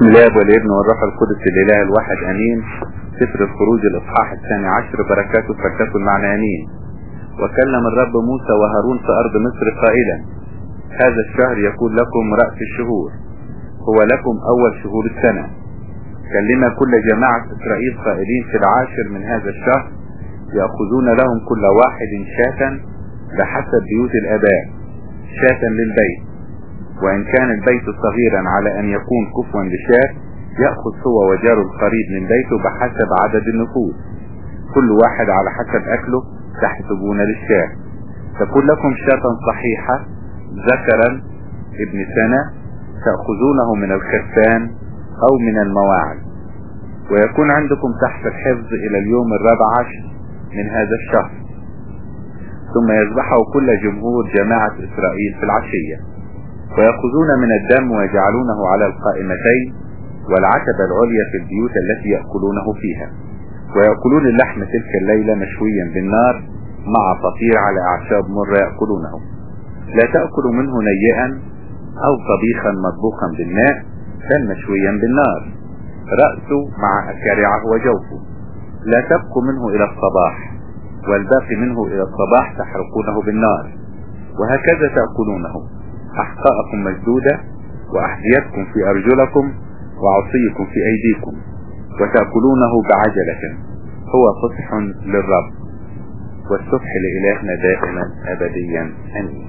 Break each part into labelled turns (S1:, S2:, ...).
S1: بسم الله والابن والروح القدس الاله الواحد امين سفر الخروج الاصحاح الثاني عشر بركاته فلتكن معنا امين وكلم الرب موسى وهارون في ارض مصر قائلا هذا الشهر يكون لكم رأس الشهور هو لكم اول شهور السنة كلم كل جماعة اسرائيل قائلين في العاشر من هذا الشهر يأخذون لهم كل واحد شاة بحسب بيوت الاباء شاة للبيت وإن كان البيت صغيرا على أن يكون كفوا لشاة يأخذ هو وجار القريب من بيته بحسب عدد النفوس كل واحد على حسب أكله تحسبون للشاة تكون لكم شاة صحيحة ذكرا ابن سنة تأخذونه من الخرفان أو من المواعظ ويكون عندكم تحت الحفظ إلى اليوم الرابع عشر من هذا الشهر ثم يذبحه كل جمهور جماعة إسرائيل في العشية ويأخذون من الدم ويجعلونه على القائمتين والعتبة العليا في البيوت التي يأكلونه فيها ويأكلون اللحم تلك الليلة مشويا بالنار مع فطير على أعشاب مرة يأكلونه لا تأكلوا منه نيئا أو طبيخا مطبوخا بالماء بل مشويا بالنار رأسه مع أكارعه وجوفه لا تبقوا منه إلى الصباح والباقي منه إلى الصباح تحرقونه بالنار وهكذا تأكلونه أحقاءكم مشدودة وأحذيتكم في أرجلكم وعصيكم في أيديكم وتأكلونه بعجلة هو فصح للرب والصبح لإلهنا دائما أبديا أمين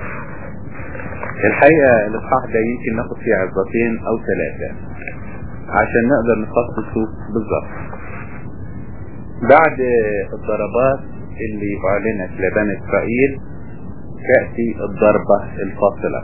S1: الحقيقة الإصحاح ده يمكن ناخد فيه عظتين أو ثلاثة عشان نقدر نخصصه بالظبط بعد الضربات اللي أعلنت لبني إسرائيل تأتي الضربة الفاصلة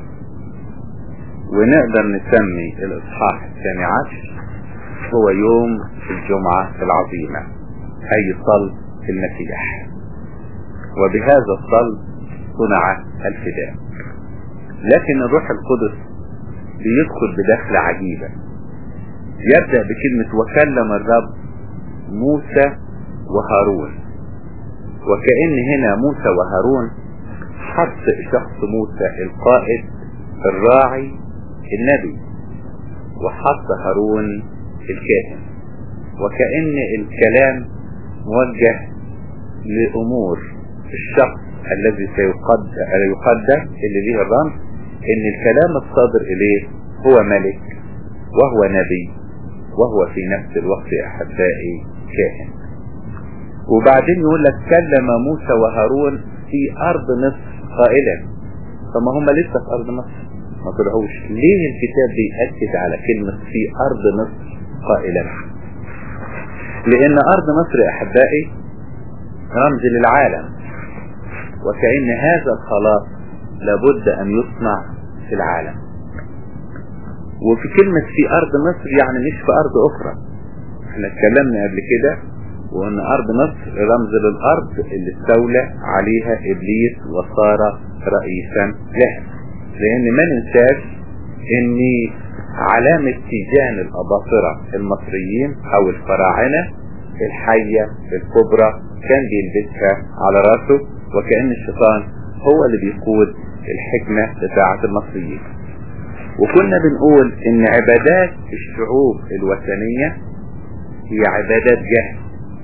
S1: ونقدر نسمي الإصحاح الثاني عشر هو يوم الجمعة العظيمة أي صلب المسيح وبهذا الصلب صنع الفداء لكن الروح القدس بيدخل بدخلة عجيبة يبدأ بكلمة وكلم الرب موسى وهارون وكأن هنا موسى وهارون حط شخص موسى القائد الراعي النبي وحط هارون الكاهن وكأن الكلام موجه لأمور الشخص الذي سيقدم اللي ليه الرمز ان الكلام الصادر اليه هو ملك وهو نبي وهو في نفس الوقت احبائي كاهن وبعدين يقول لك كلم موسى وهارون في ارض مصر قائلا فما هم لسه في ارض مصر ما طلعوش ليه الكتاب بيأكد على كلمة في ارض مصر قائلا لان ارض مصر يا احبائي رمز للعالم وكأن هذا الخلاص لابد ان يصنع في العالم وفي كلمة في ارض مصر يعني مش في ارض اخرى احنا اتكلمنا قبل كده وان ارض مصر رمز للارض اللي استولى عليها ابليس وصار رئيسا لها لان ما ننساش ان علامة تيجان الاباطرة المصريين او الفراعنة الحية الكبرى كان بيلبسها على راسه وكأن الشيطان هو اللي بيقود الحكمة بتاعة المصريين وكنا بنقول ان عبادات الشعوب الوثنية هي عبادات جهل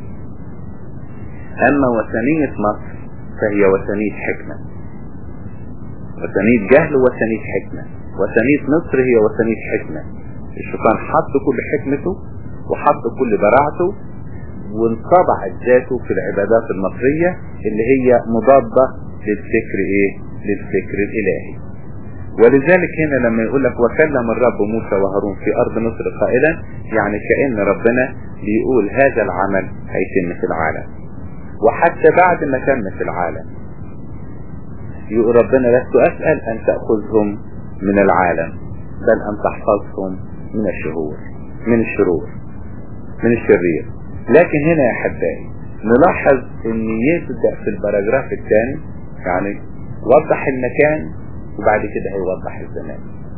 S1: اما وثنية مصر فهي وثنية حكمة وثنية جهل ووثنية حكمة وثنية مصر هي وثنية حكمة الشيطان حط كل حكمته وحط كل براعته وانطبعت ذاته في العبادات المصرية اللي هي مضادة للفكر ايه للفكر الالهي ولذلك هنا لما يقول لك وكلم الرب موسى وهارون في ارض مصر قائلا يعني كأن ربنا بيقول هذا العمل هيتم في العالم وحتى بعد ما تم في العالم يقول ربنا لست اسأل ان تأخذهم من العالم بل ان تحفظهم من الشهور من الشرور من الشرير لكن هنا يا احبائي نلاحظ ان يبدأ في الباراجراف الثاني يعني وضح المكان وبعد كده هيوضح الزمان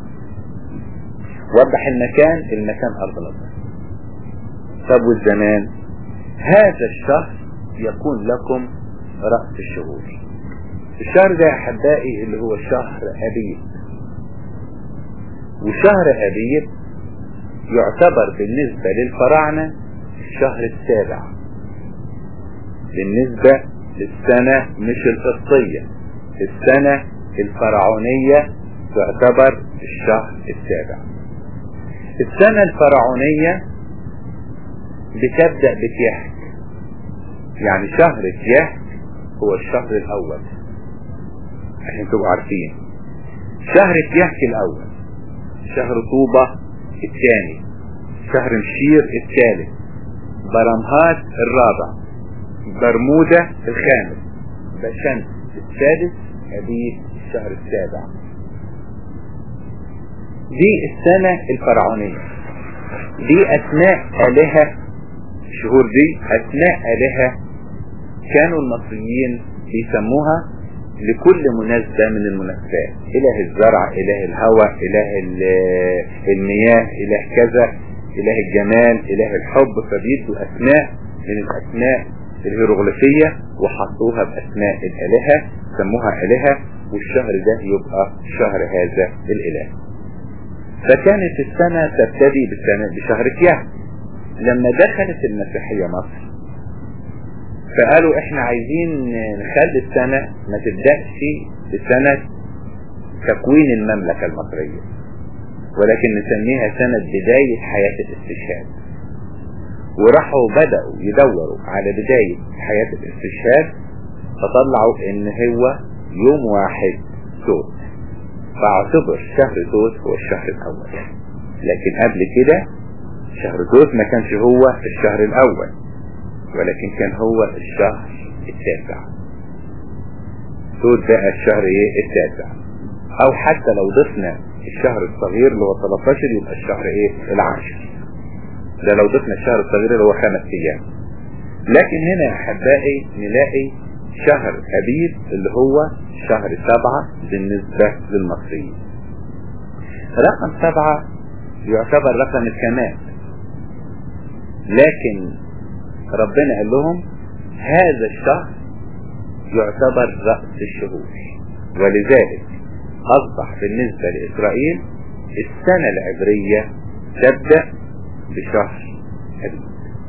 S1: وضح المكان المكان ارض مصر طب والزمان هذا الشهر يكون لكم رأس الشهور الشهر ده يا احبائي اللي هو شهر ابيب وشهر ابيب يعتبر بالنسبة للفراعنة الشهر السابع بالنسبة للسنة مش القبطية السنة الفرعونية تعتبر الشهر السابع السنة الفرعونية بتبدأ بكيحك يعني شهر كيحك هو الشهر الأول عشان تبقوا عارفين شهر كيحك الأول شهر طوبة الثاني شهر مشير الثالث برمهات الرابع برمودة الخامس بشمس السادس أبيب الشهر السابع دي السنة الفرعونية دي أسماء آلهة الشهور دي أسماء آلهة كانوا المصريين بيسموها لكل مناسبة من المناسبات إله الزرع إله الهواء إله المياه إله كذا إله الجمال إله الحب فبيدوا أسماء من الأسماء الهيروغليفية وحطوها بأسماء الآلهة سموها آلهة والشهر ده يبقى شهر هذا الإله فكانت السنة تبتدي بالسنة بشهر كيان لما دخلت المسيحية مصر فقالوا احنا عايزين نخلي السنة ما تبدأش بسنة تكوين المملكة المصرية ولكن نسميها سنة بداية حياة الاستشهاد وراحوا بدأوا يدوروا على بداية حياة الاستشهاد فطلعوا ان هو يوم واحد توت فاعتبر شهر توت هو الشهر الاول لكن قبل كده شهر توت ما كانش هو الشهر الاول ولكن كان هو الشهر التاسع توت بقى الشهر ايه التاسع او حتى لو ضفنا الشهر الصغير اللي هو 13 يبقى الشهر ايه العاشر ده لو ضفنا الشهر الصغير اللي هو خمس ايام لكن هنا يا احبائي نلاقي شهر ابيب اللي هو شهر سبعة بالنسبة للمصريين رقم سبعة يعتبر رقم الكمال لكن ربنا قال لهم هذا الشهر يعتبر رأس الشهور ولذلك أصبح بالنسبة لإسرائيل السنة العبرية تبدأ بشهر أبيب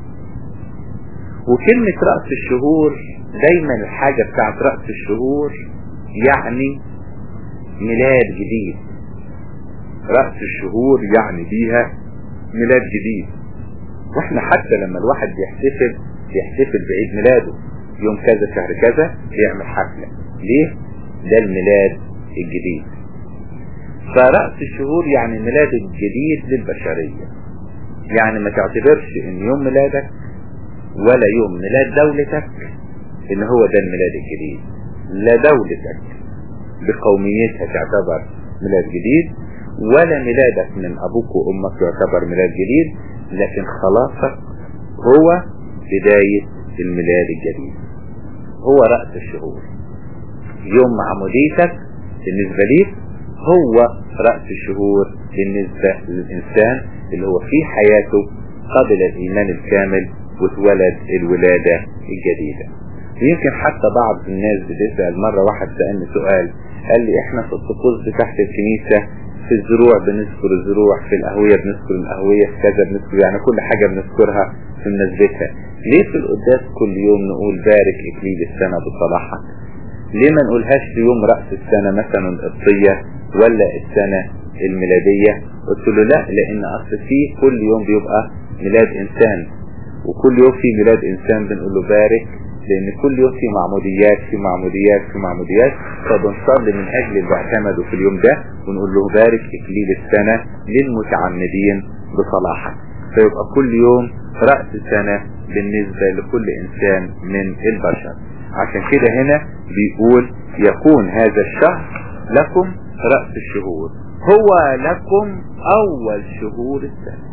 S1: وكلمة رأس الشهور دايما الحاجة بتاعت رأس الشهور يعني ميلاد جديد رأس الشهور يعني بيها ميلاد جديد واحنا حتى لما الواحد بيحتفل بيحتفل بعيد ميلاده يوم كذا شهر كذا بيعمل حفلة ليه؟ ده الميلاد الجديد فرأس الشهور يعني ميلاد الجديد للبشرية يعني ما تعتبرش ان يوم ميلادك ولا يوم ميلاد دولتك ان هو ده الميلاد الجديد لا دولتك بقوميتها تعتبر ميلاد جديد ولا ميلادك من ابوك وامك يعتبر ميلاد جديد لكن خلاصك هو بداية الميلاد الجديد هو رأس الشهور يوم معموديتك بالنسبة ليك هو رأس الشهور بالنسبة للإنسان اللي هو في حياته قبل الإيمان الكامل واتولد الولادة الجديدة يمكن حتى بعض الناس بتسأل مرة واحد سألني سؤال قال لي احنا في الطقوس بتاعت الكنيسة في الزروع بنذكر الزروع في القهوية بنذكر القهوية في كذا بنذكر يعني كل حاجة بنذكرها في مناسبتها ليه في القداس كل يوم نقول بارك اكليل السنة بصلاحك ليه ما نقولهاش في يوم رأس السنة مثلا القبطية ولا السنة الميلادية قلت له لا لان اصل فيه كل يوم بيبقى ميلاد انسان وكل يوم في ميلاد انسان بنقول له بارك لان كل يوم في معموديات في معموديات في معموديات فبنصلي من اجل اللي اعتمدوا في اليوم ده ونقول له بارك اكليل السنة للمتعمدين بصلاحك فيبقى كل يوم رأس سنة بالنسبة لكل انسان من البشر عشان كده هنا بيقول يكون هذا الشهر لكم رأس الشهور هو لكم اول شهور السنة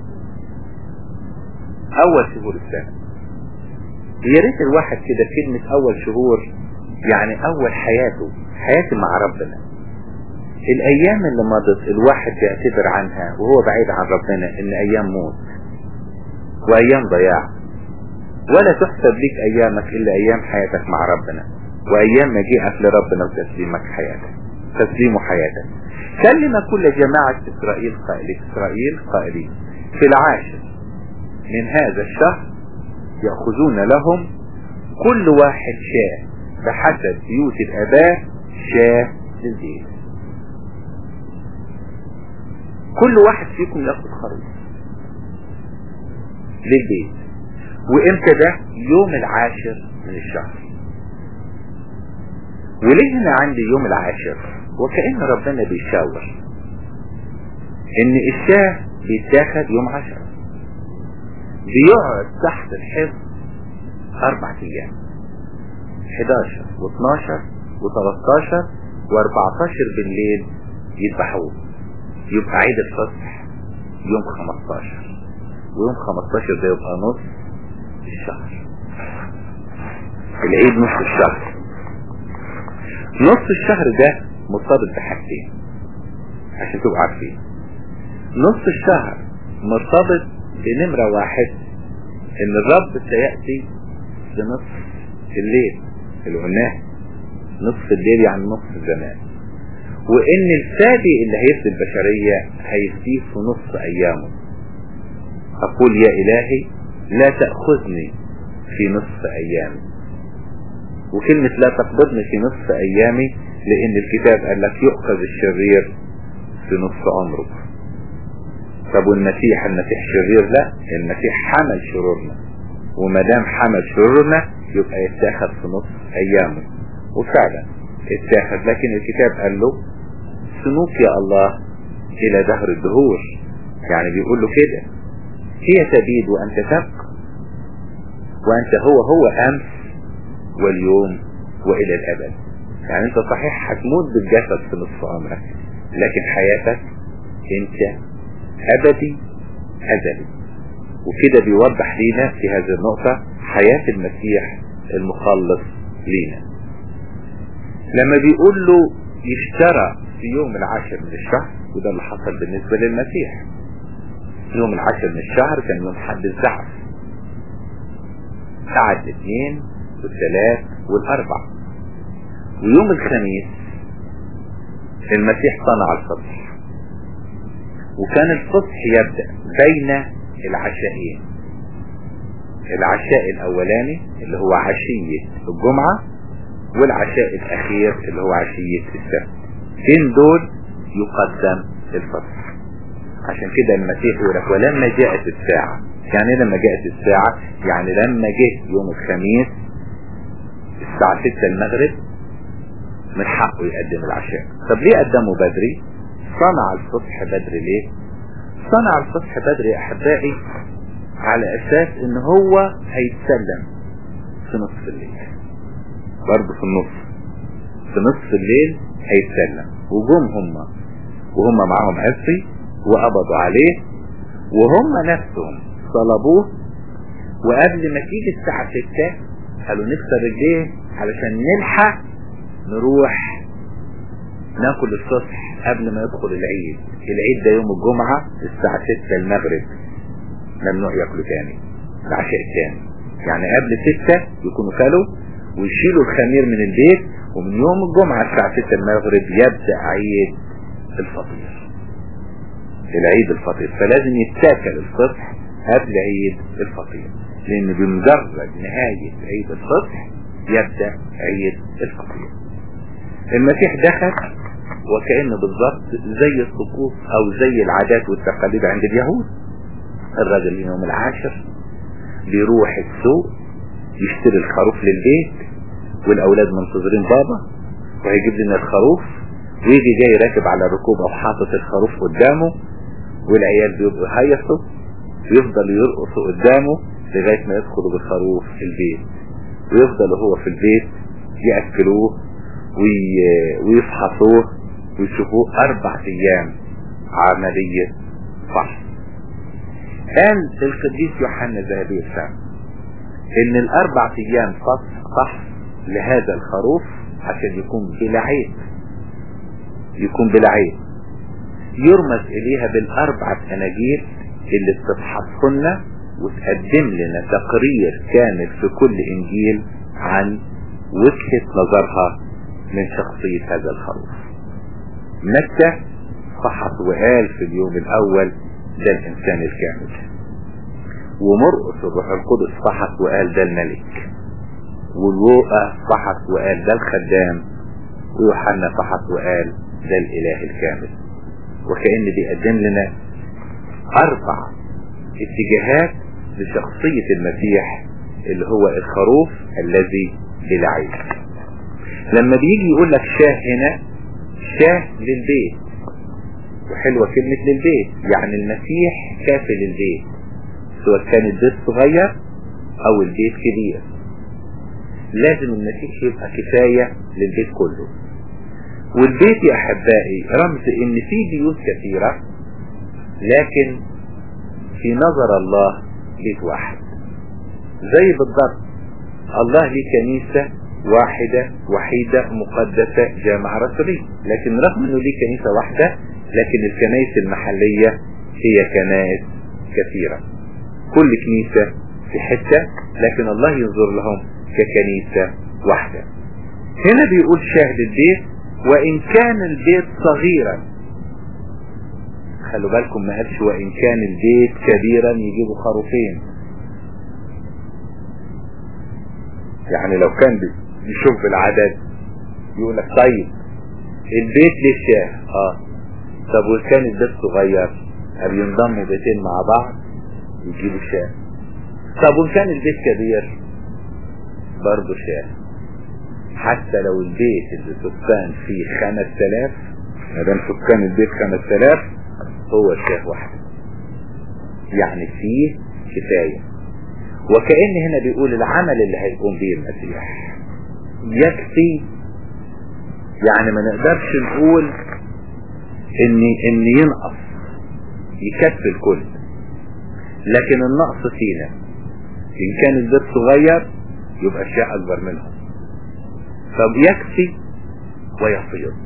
S1: اول شهور السنة يا ريت الواحد كده كلمة اول شهور يعني اول حياته حياته مع ربنا الايام اللي مضت الواحد بيعتبر عنها وهو بعيد عن ربنا ان ايام موت وايام ضياع ولا تحسب ليك ايامك الا ايام حياتك مع ربنا وايام مجيئك لربنا وتسليمك حياتك تسليم حياتك كلم كل جماعة اسرائيل قائلين اسرائيل قائلين في العاشر من هذا الشهر يأخذون لهم كل واحد شاه بحسب بيوت الآباء شاه للبيت كل واحد فيكم ياخد خروف للبيت وامتى ده يوم العاشر من الشهر وليه هنا عندي يوم العاشر وكأن ربنا بيشاور ان الشاه بيتاخد يوم عشرة بيقعد تحت الحفظ اربع ايام 11 و12 و13 و14 بالليل يذبحوه يبقى عيد الفصح يوم 15 ويوم 15 ده يبقى نص الشهر العيد نص الشهر نص الشهر ده مرتبط بحاجتين عشان تبقوا عارفين نص الشهر مرتبط بنمرة واحد ان الرب سيأتي بنصف الليل اللي قلناه نصف الليل يعني نصف الزمان وان الفادي اللي هيفدي البشرية هيفديه في نصف ايامه اقول يا الهي لا تأخذني في نصف ايامي وكلمة لا تقبضني في نصف ايامي لان الكتاب قال لك يؤخذ الشرير في نصف عمره طب والمسيح المسيح شرير لا المسيح حمل شرورنا وما دام حمل شرورنا يبقى يتاخد في نصف ايامه وفعلا اتاخد لكن الكتاب قال له سنوك يا الله الى دهر الدهور يعني بيقول له كده هي تبيد وانت تبقى وانت هو هو امس واليوم والى الابد يعني انت صحيح هتموت بالجسد في نصف عمرك لكن حياتك انت ابدي ازلي وكده بيوضح لينا في هذه النقطة حياة المسيح المخلص لينا لما بيقول له يشترى في يوم العاشر من الشهر وده اللي حصل بالنسبة للمسيح يوم العاشر من الشهر كان يوم حد الزعف قعد الاثنين والثلاث والاربع ويوم الخميس المسيح صنع الفصح وكان الفصح يبدأ بين العشاءين العشاء الاولاني اللي هو عشية الجمعة والعشاء الاخير اللي هو عشية السبت بين دول يقدم الفصح عشان كده المسيح يقول لك ولما جاءت الساعة يعني لما جاءت الساعة يعني لما جه يوم الخميس الساعة 6 المغرب من حقه يقدم العشاء طب ليه قدمه بدري صنع الصبح بدري ليه صنع الصبح بدري يا احبائي على اساس ان هو هيتسلم في نصف الليل برضه في النص في نصف الليل هيتسلم وجم هم وهم معاهم عصي وقبضوا عليه وهم نفسهم طلبوه وقبل ما تيجي الساعة 6 قالوا نكسر رجليه علشان نلحق نروح ناكل الصبح قبل ما يدخل العيد العيد ده يوم الجمعة الساعة 6 المغرب ممنوع ياكلوا تاني العشاء التاني يعني قبل 6 يكونوا كلوا ويشيلوا الخمير من البيت ومن يوم الجمعة الساعة 6 المغرب يبدأ عيد الفطير العيد الفطير فلازم يتاكل الصبح قبل عيد الفطير لان بمجرد نهاية عيد الفطر يبدأ عيد الفطير المسيح دخل وكأن بالظبط زي الطقوس او زي العادات والتقاليد عند اليهود الراجل اليوم العاشر بيروح السوق يشتري الخروف للبيت والاولاد منتظرين بابا وهيجيب لنا الخروف ويجي جاي راكب على الركوبة وحاطط الخروف قدامه والعيال بيبقوا هيصوا ويفضل يرقصوا قدامه لغاية ما يدخلوا بالخروف في البيت ويفضل هو في البيت يأكلوه وي... ويفحصوه ويشوفوه أربع أيام عملية فحص قال القديس يوحنا الذهبي السام إن الأربع أيام فحص فحص لهذا الخروف عشان يكون بلا عيب يكون بلا عيب يرمز إليها بالأربع أناجيل اللي بتفحصهن وتقدم لنا تقرير كامل في كل انجيل عن وجهة نظرها من شخصية هذا الخروف متى فحص وقال في اليوم الاول ده الانسان الكامل ومرقس الروح القدس فحص وقال ده الملك ولوقا فحص وقال ده الخدام ويوحنا فحص وقال ده الاله الكامل وكأن بيقدم لنا اربع اتجاهات لشخصية المسيح اللي هو الخروف الذي بلا عيب لما بيجي يقول لك شاه هنا شاه للبيت وحلوة كلمة للبيت يعني المسيح كافي للبيت سواء كان البيت صغير او البيت كبير لازم المسيح يبقى كفاية للبيت كله والبيت يا احبائي رمز ان في بيوت كثيرة لكن في نظر الله بيت واحد زي بالضبط الله ليه كنيسة واحدة وحيدة مقدسة جامعة رسولية لكن رغم انه ليه كنيسة واحدة لكن الكنائس المحلية هي كنائس كثيرة كل كنيسة في حتة لكن الله ينظر لهم ككنيسة واحدة هنا بيقول شاهد البيت وإن كان البيت صغيرا خلوا بالكم ما قالش وإن كان البيت كبيرا يجيبوا خروفين يعني لو كان يشوف بالعدد يقول لك طيب البيت ليه شاه اه طب وكان البيت صغير هل ينضموا بيتين مع بعض يجيبوا شاه طب وكان البيت كبير برضه شاه حتى لو البيت اللي سكان فيه خمس تلاف مادام سكان البيت خمس تلاف هو شاه واحد يعني فيه كفاية وكأن هنا بيقول العمل اللي هيقوم به المسيح يكفي يعني ما نقدرش نقول ان ان ينقص يكفي الكل لكن النقص فينا ان كان البيت صغير يبقى الشيء اكبر منهم فيكفي ويفيض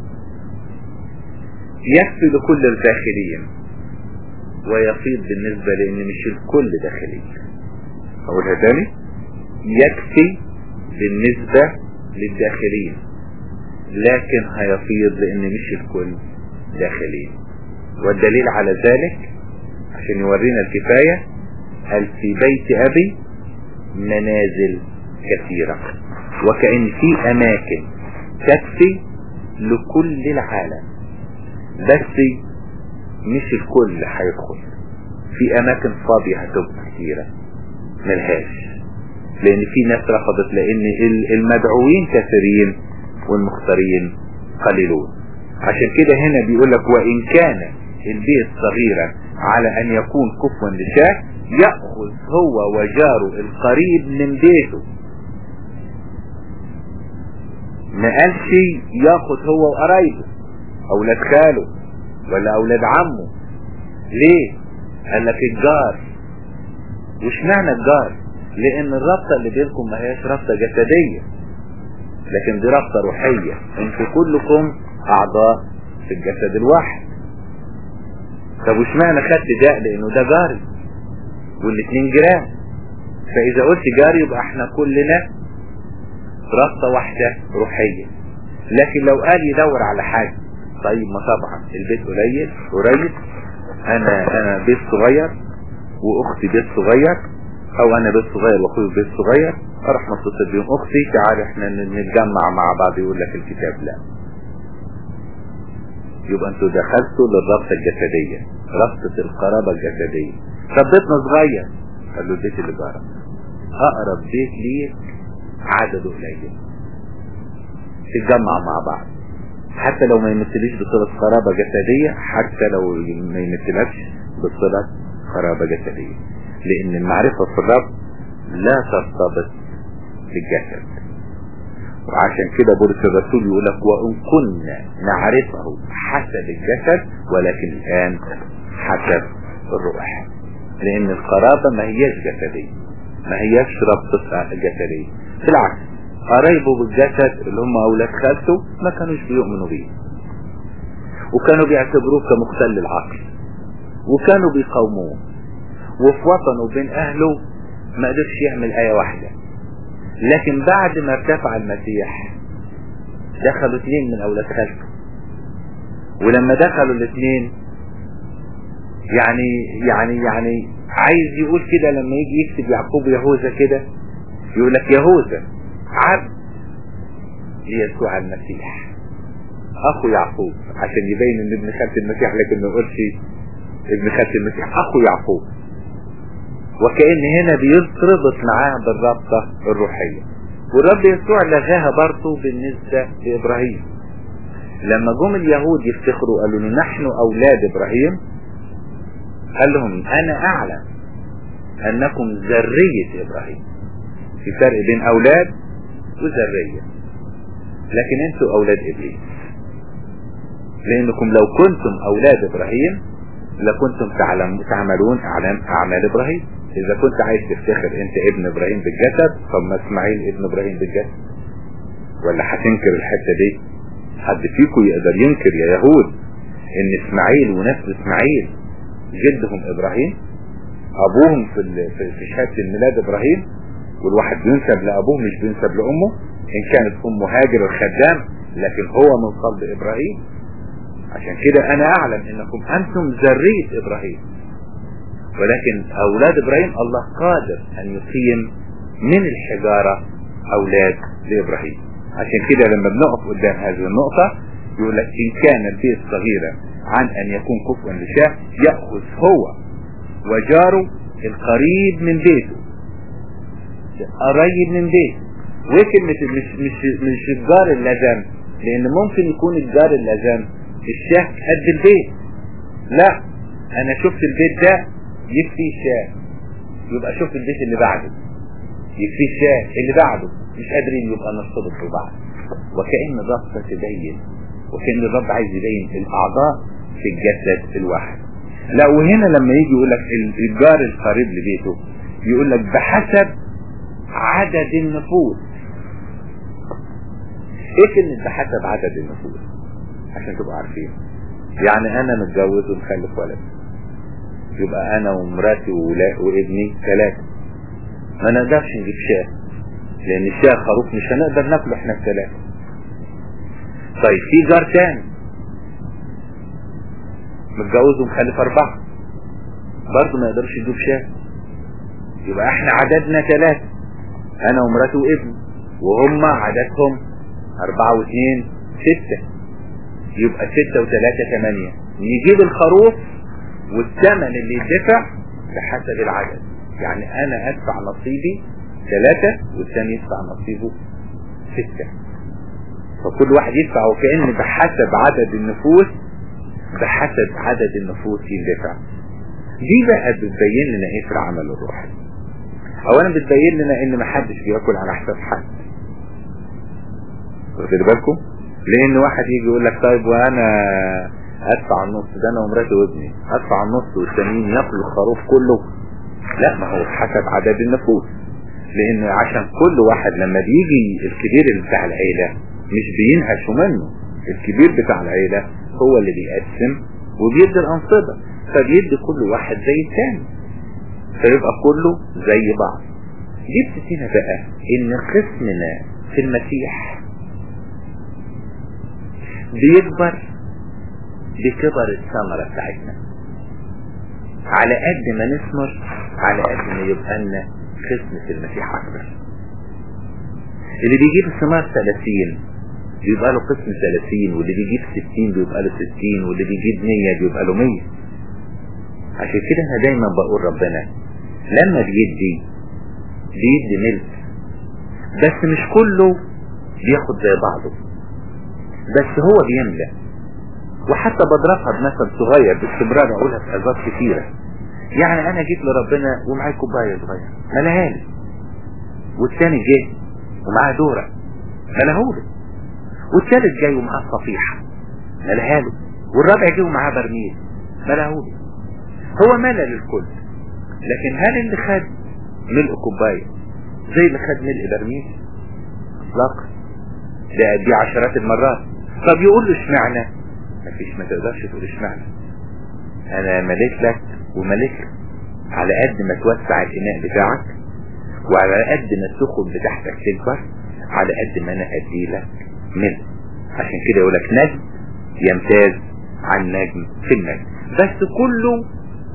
S1: يكفي لكل الداخلين ويفيض بالنسبة لان مش الكل داخلين اقولها تاني يكفي بالنسبة للداخلين لكن هيفيض لان مش الكل داخلين والدليل على ذلك عشان يورينا الكفاية هل في بيت ابي منازل كثيرة وكأن في اماكن تكفي لكل العالم بس مش الكل هيدخل في اماكن فاضية هتبقى كثيرة ملهاش لان في ناس رفضت لان المدعوين كثيرين والمختارين قليلون عشان كده هنا بيقول لك وان كان البيت صغيرا على ان يكون كفوا لشاه يأخذ هو وجاره القريب من بيته ما قالش ياخد هو وقرايبه اولاد خاله ولا اولاد عمه ليه قال لك الجار وش معنى الجار لان الرابطة اللي بينكم ما هياش رابطة جسدية لكن دي رابطة روحية انتوا كلكم اعضاء في الجسد الواحد طب وش معنى خدت ده لانه ده جاري والاثنين جيران فاذا قلت جاري يبقى احنا كلنا رابطة واحدة روحية لكن لو قال يدور على حاجة طيب ما طبعا البيت قليل قريب انا انا بيت صغير واختي بيت صغير او انا بيت صغير واخوي بيت صغير اروح متصل بيهم اختي تعالى احنا نتجمع مع بعض يقول لك الكتاب لا يبقى انتوا دخلتوا للرابطة الجسدية رابطة القرابة الجسدية طب بيتنا صغير قال له البيت اللي جارك اقرب بيت ليك عدده قليل تتجمع مع بعض حتى لو ما يمثلش بصلة قرابة جسدية حتى لو ما يمثلكش بصلة قرابة جسدية لان المعرفة في الرب لا ترتبط بالجسد وعشان كده بولس الرسول يقول لك وان كنا نعرفه حسب الجسد ولكن الان حسب الروح لان القرابة ما هياش جسدية ما هياش ربطة جسدية بالعكس قرايبه بالجسد اللي هم اولاد خالته ما كانوش بيؤمنوا بيه وكانوا بيعتبروه كمختل العقل وكانوا بيقاوموه وفي وطنه بين اهله ما قدرش يعمل ايه واحدة لكن بعد ما ارتفع المسيح دخلوا اثنين من اولاد خالته ولما دخلوا الاثنين يعني يعني يعني عايز يقول كده لما يجي يكتب يعقوب يهوذا كده يقول لك يهوذا عبد ليسوع المسيح اخو يعقوب عشان يبين ان ابن خالة المسيح لكن ما يقولش ابن خالة المسيح اخو يعقوب وكأن هنا بيرتبط معاه بالرابطة الروحية والرب يسوع لغاها برضه بالنسبة لإبراهيم لما جم اليهود يفتخروا قالوا له نحن أولاد إبراهيم قال لهم أنا أعلم أنكم ذرية إبراهيم في فرق بين أولاد وذرية لكن أنتوا أولاد إبليس لأنكم لو كنتم أولاد إبراهيم لكنتم تعلم تعملون أعلام أعمال إبراهيم إذا كنت عايز تفتخر أنت ابن إبراهيم بالجسد طب ما إسماعيل ابن إبراهيم بالجسد ولا هتنكر الحتة دي حد فيكم يقدر ينكر يا يهود ان اسماعيل ونسل اسماعيل جدهم ابراهيم ابوهم في في شهاده الميلاد ابراهيم والواحد بينسب لابوه مش بينسب لامه ان كانت امه هاجر الخدام لكن هو من صلب ابراهيم عشان كده انا اعلم انكم انتم ذريه ابراهيم ولكن اولاد ابراهيم الله قادر ان يقيم من الحجاره اولاد لابراهيم عشان كده لما بنقف قدام هذه النقطة يقول لك إن كان البيت صغيرا عن أن يكون كفوا لشاه يأخذ هو وجاره القريب من بيته قريب من بيته وكلمة مش مش مش الجار اللازم لأن ممكن يكون الجار اللازم الشاه قد البيت لا أنا شفت البيت ده يكفي شاه يبقى شوف البيت اللي بعده يكفي شاه اللي بعده مش قادرين يبقى نرتبط ببعض وكأن الرابطة تبين وكأن الرب عايز يبين الأعضاء في الجسد الواحد لا وهنا لما يجي يقول لك الجار القريب لبيته يقول لك بحسب عدد النفوس ايه كلمة بحسب عدد النفوس عشان تبقوا عارفين يعني انا متجوز ومخلف ولد يبقى انا ومراتي وابني ثلاثة ما نقدرش نجيب شاه لان الشاه خروف مش هنقدر ناكله احنا الثلاثة طيب في جار تاني متجوز ومخلف اربعة برضه ما يقدرش يجيب شاه يبقى احنا عددنا ثلاثة انا ومراتي وابني وهم عددهم اربعة واثنين ستة يبقى ستة وثلاثة ثمانية نجيب الخروف والثمن اللي يدفع بحسب العدد يعني انا ادفع نصيبي ثلاثة والثاني يدفع نصيبه ستة فكل واحد يدفع وكأن بحسب عدد النفوس بحسب عدد النفوس يندفع دي بقى بتبين لنا ايه في العمل الروحي اولا بتبين لنا ان محدش بياكل على حساب حد واخد بالكم لان واحد يجي يقول لك طيب وانا ادفع النص ده انا ومراتي وابني ادفع النص والتانيين ياكلوا الخروف كله لا ما هو حسب عدد النفوس لان عشان كل واحد لما بيجي الكبير اللي بتاع العيلة مش بينهشوا منه الكبير بتاع العيلة هو اللي بيقسم وبيدي الانصبة فبيدي كل واحد زي الثاني فيبقى كله زي بعض دي بتدينا بقى ان قسمنا في المسيح بيكبر بكبر الثمرة بتاعتنا على قد ما نثمر على قد ما يبقى لنا قسم في المسيح اكبر اللي بيجيب الثمار 30 بيبقى له قسم 30 واللي بيجيب 60 بيبقى له 60 واللي بيجيب 100 بيبقى له 100 عشان كده انا دايما بقول ربنا لما بيدي بيدي ملك بس مش كله بياخد زي بعضه بس هو بيملى وحتى بضربها بمثل صغير باستمرار اقولها في اذات كتيرة يعني انا جيت لربنا ومعايا كوباية صغيرة ملاها لي والتاني جه ومعاه دورة ملاها له والتالت جاي ومعاه صفيحة ملاها له والرابع جه ومعاه برميل ملاها له هو ملا للكل لكن هل اللي خد ملء كوباية زي اللي خد ملء برميل اطلاقا ده دي عشرات المرات طب يقول له اشمعنى مفيش ما تقدرش تقول اشمعنى انا مليت لك ومليت لك على قد ما توسع الاناء بتاعك وعلى قد ما السخن بتاعتك تكبر على قد ما انا ادي لك منه عشان كده يقول لك نجم يمتاز عن نجم في النجم بس كله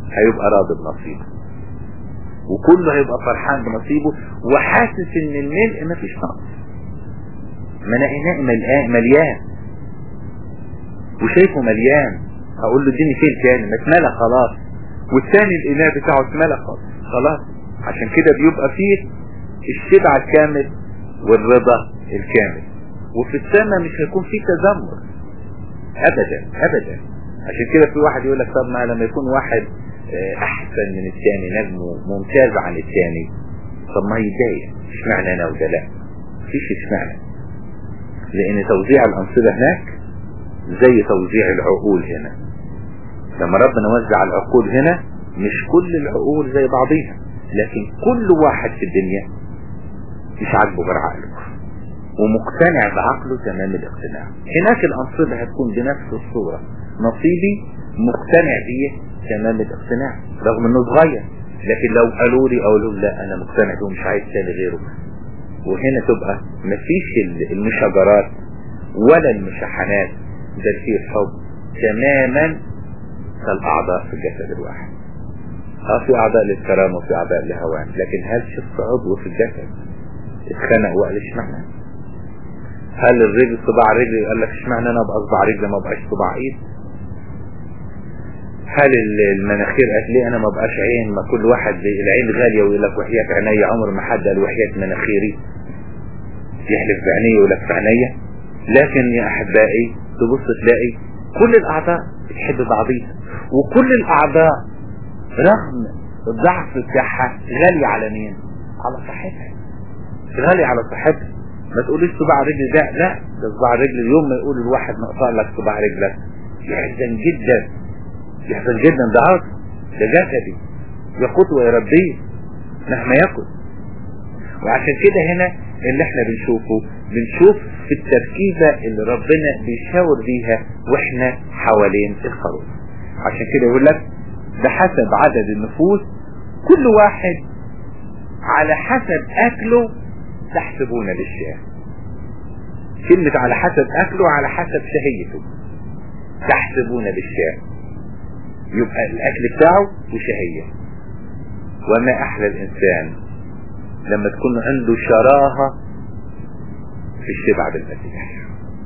S1: هيبقى راضي بنصيبه وكله هيبقى فرحان بنصيبه وحاسس ان الملء مفيش نقص ما انا اناء مليان مليان وشايفه مليان هقول له اديني فين تاني ما اتملى خلاص والتاني الاناء بتاعه اتملى خلاص عشان كده بيبقى فيه الشبع الكامل والرضا الكامل وفي السماء مش هيكون فيه تذمر ابدا ابدا عشان كده في واحد يقول لك طب ما لما يكون واحد احسن من الثاني نجمه ممتاز عن الثاني طب ما يتضايق اشمعنى انا وده لا مفيش اشمعنى لان توزيع الانصبة هناك زي توزيع العقول هنا لما ربنا وزع العقول هنا مش كل العقول زي بعضيها لكن كل واحد في الدنيا مش عاجبه غير عقله ومقتنع بعقله تمام الاقتناع هناك الانصبة هتكون بنفس الصورة نصيبي مقتنع بيه تمام الاقتناع رغم انه صغير لكن لو قالوا لي اقول لهم لا انا مقتنع بيه ومش عايز تاني غيره وهنا تبقى مفيش المشاجرات ولا المشاحنات ده فيه الحب تماما كالاعضاء في الجسد الواحد اه في اعضاء للكرامة وفي اعضاء للهوان لكن هل شخص عضو في الجسد اتخنق وقال اشمعنى هل الرجل صباع رجل قال لك اشمعنى انا ابقى صباع رجل ما بقاش صباع ايد هل المناخير قالت ليه انا ما بقاش عين ما كل واحد العين غالية ويقول لك وحياة عيني عمر ما حد قال وحياة مناخيري يحلف بعينيه ويقول لك في عينيا لكن يا احبائي تبص تلاقي كل الاعضاء بتحب بعضيها وكل الاعضاء رغم الضعف بتاعها غالية على مين على صحتها غالية على صحتها ما تقوليش صباع رجل ده لا ده صباع رجل اليوم ما يقول الواحد نقطع لك صباع رجلك يحزن جدا يحزن جدا ده عاطف ده جسدي يقوت ويربيه مهما يكن وعشان كده هنا اللي احنا بنشوفه بنشوف في التركيزة اللي ربنا بيشاور بيها واحنا حوالين الخروف عشان كده يقول لك بحسب عدد النفوس كل واحد على حسب اكله تحسبون للشاه كلمة على حسب اكله على حسب شهيته تحسبون للشاه يبقى الاكل بتاعه وشهية وما احلى الانسان لما تكون عنده شراهة في الشبع بالمسيح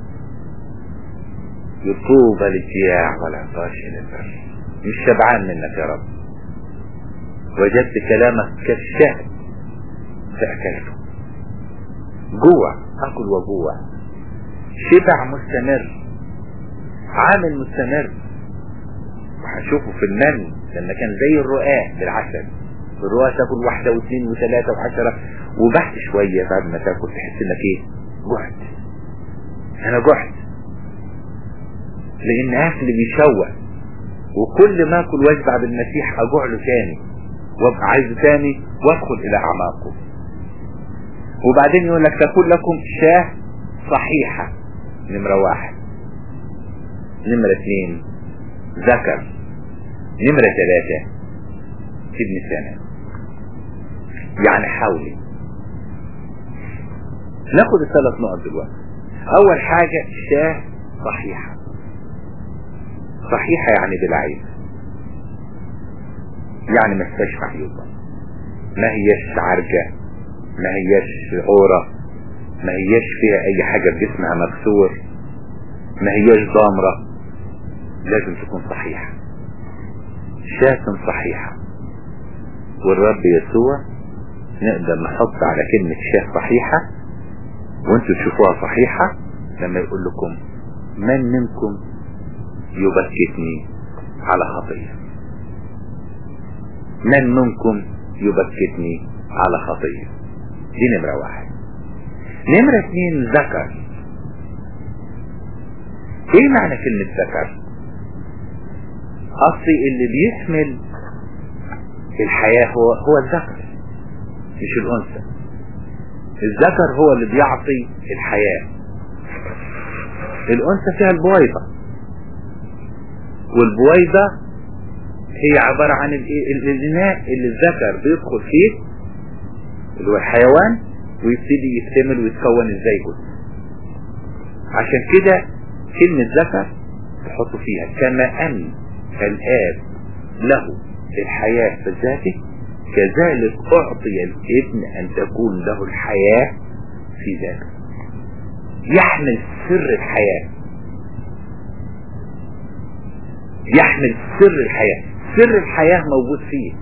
S1: يطوب للجياع والعطاش الى البر مش شبعان منك يا رب وجدت كلامك كالشهد فاكلته جوع اكل وجوع شبع مستمر عامل مستمر وهنشوفه في المن لما كان زي الرقاة بالعسل الرقاة تاكل واحدة واثنين وثلاثة وعشرة وبعد شوية بعد ما تاكل تحس انك ايه جعت انا جعت لان اكل بيشوه وكل ما اكل واشبع بالمسيح اجوع له تاني وابقى عايزه تاني وادخل الى اعماقه وبعدين يقول لك تكون لكم شاه صحيحة نمرة واحد نمرة اثنين ذكر نمرة ثلاثة ابن سنة يعني حولي ناخد الثلاث نقط دلوقتي اول حاجة شاه صحيحة صحيحة يعني بالعين يعني ما فيهاش محيوطة ما هيش عرجة ما هيش عورة ما هيش فيها اي حاجة بجسمها مكسور ما هيش ضامرة لازم تكون صحيحة شاة صحيحة والرب يسوع نقدر نحط على كلمة شاه صحيحة وانتوا تشوفوها صحيحة لما يقول لكم من منكم يبكتني على خطية من منكم يبكتني على خطية دي نمرة واحد نمرة اثنين ذكر ايه معنى كلمة ذكر اصلي اللي بيحمل الحياة هو هو الذكر مش الانثى الذكر هو اللي بيعطي الحياة الانثى فيها البويضة والبويضة هي عبارة عن الاناء اللي الذكر بيدخل فيه اللي هو الحيوان ويبتدي يكتمل ويتكون الزيجوت عشان كده كلمة ذكر تحطوا فيها كما أن الآب له الحياة في ذاته كذلك أعطي الابن أن تكون له الحياة في ذاته يحمل سر الحياة يحمل سر الحياة سر الحياة موجود فيه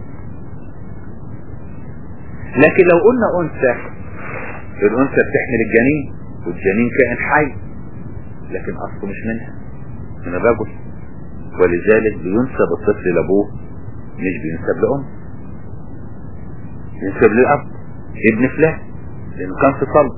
S1: لكن لو قلنا أنثى الأنثى بتحمل الجنين والجنين كائن حي لكن أصله مش منها من الرجل ولذلك بينسب الطفل لأبوه مش بينسب لأم ينسب للأب ابن فلان لأنه كان في صلب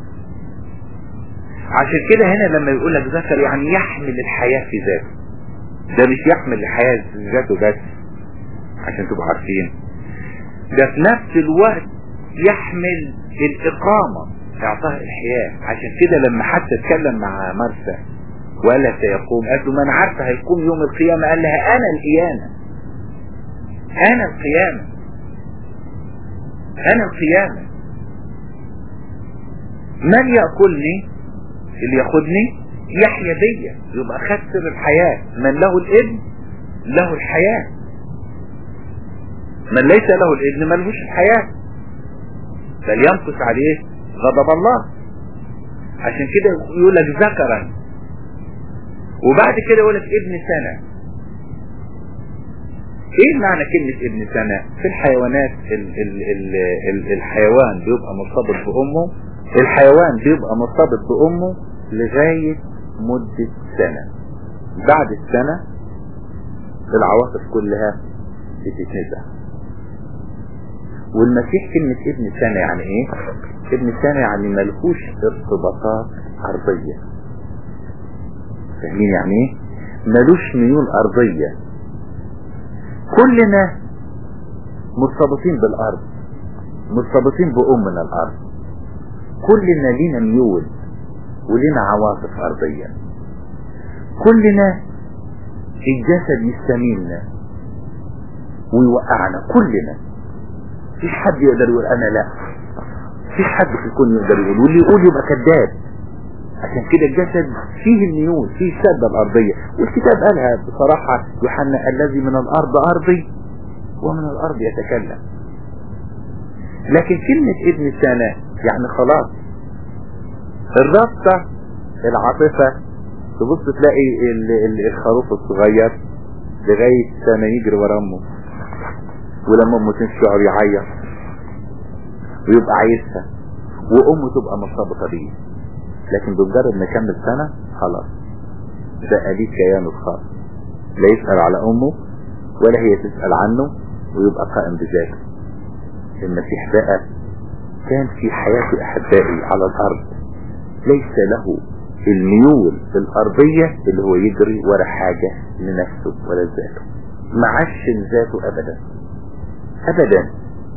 S1: عشان كده هنا لما يقول لك ذكر يعني يحمل الحياة في ذاته ده مش يحمل الحياة في ذاته بس عشان تبقوا عارفين ده في نفس الوقت يحمل الإقامة إعطاء الحياة عشان كده لما حتى اتكلم مع مرسى وقال لها سيقوم قالت له ما انا عارفه هيقوم يوم القيامة قال لها انا القيامة انا القيامة انا القيامة من يأكلني اللي ياخدني يحيا بيا يبقى خد سر الحياة من له الابن له الحياة من ليس له الابن ملهوش الحياة بل ينقص عليه غضب الله عشان كده يقول لك ذكرا وبعد كده يقول لك ابن سنة ايه معنى كلمة ابن سنة في الحيوانات ال ال ال ال الحيوان بيبقى مرتبط بامه الحيوان بيبقى مرتبط بامه لغاية مدة سنة بعد السنة العواطف كلها بتتنزع والمسيح كلمة ابن سنة يعني ايه ابن سنة يعني ملهوش ارتباطات ارضية فاهمين يعني ايه ملوش ميول ارضية كلنا مرتبطين بالارض مرتبطين بامنا الارض كلنا لينا ميول ولنا عواطف ارضية كلنا الجسد يستميلنا ويوقعنا كلنا مفيش حد يقدر يقول انا لا مفيش حد في الكون يقدر يقول واللي يقول يبقى كذاب عشان كده الجسد فيه الميول فيه الشدة الارضية والكتاب قالها بصراحة يوحنا الذي من الارض ارضي ومن الارض يتكلم لكن كلمة ابن سنة يعني خلاص الرابطة العاطفة تبص تلاقي ال ال الخروف الصغير لغاية سنة يجري ورا امه ولما امه تنشعر يعيط ويبقى عايزها وامه تبقى مرتبطة بيه لكن بمجرد ما يكمل سنة خلاص بقى ليه كيانه الخاص لا يسأل على امه ولا هي تسأل عنه ويبقى قائم بذاته المسيح بقى كان في حياة احبائي على الارض ليس له الميول الارضية اللي هو يجري ورا حاجة لنفسه ولا ذاته معش ذاته ابدا ابدا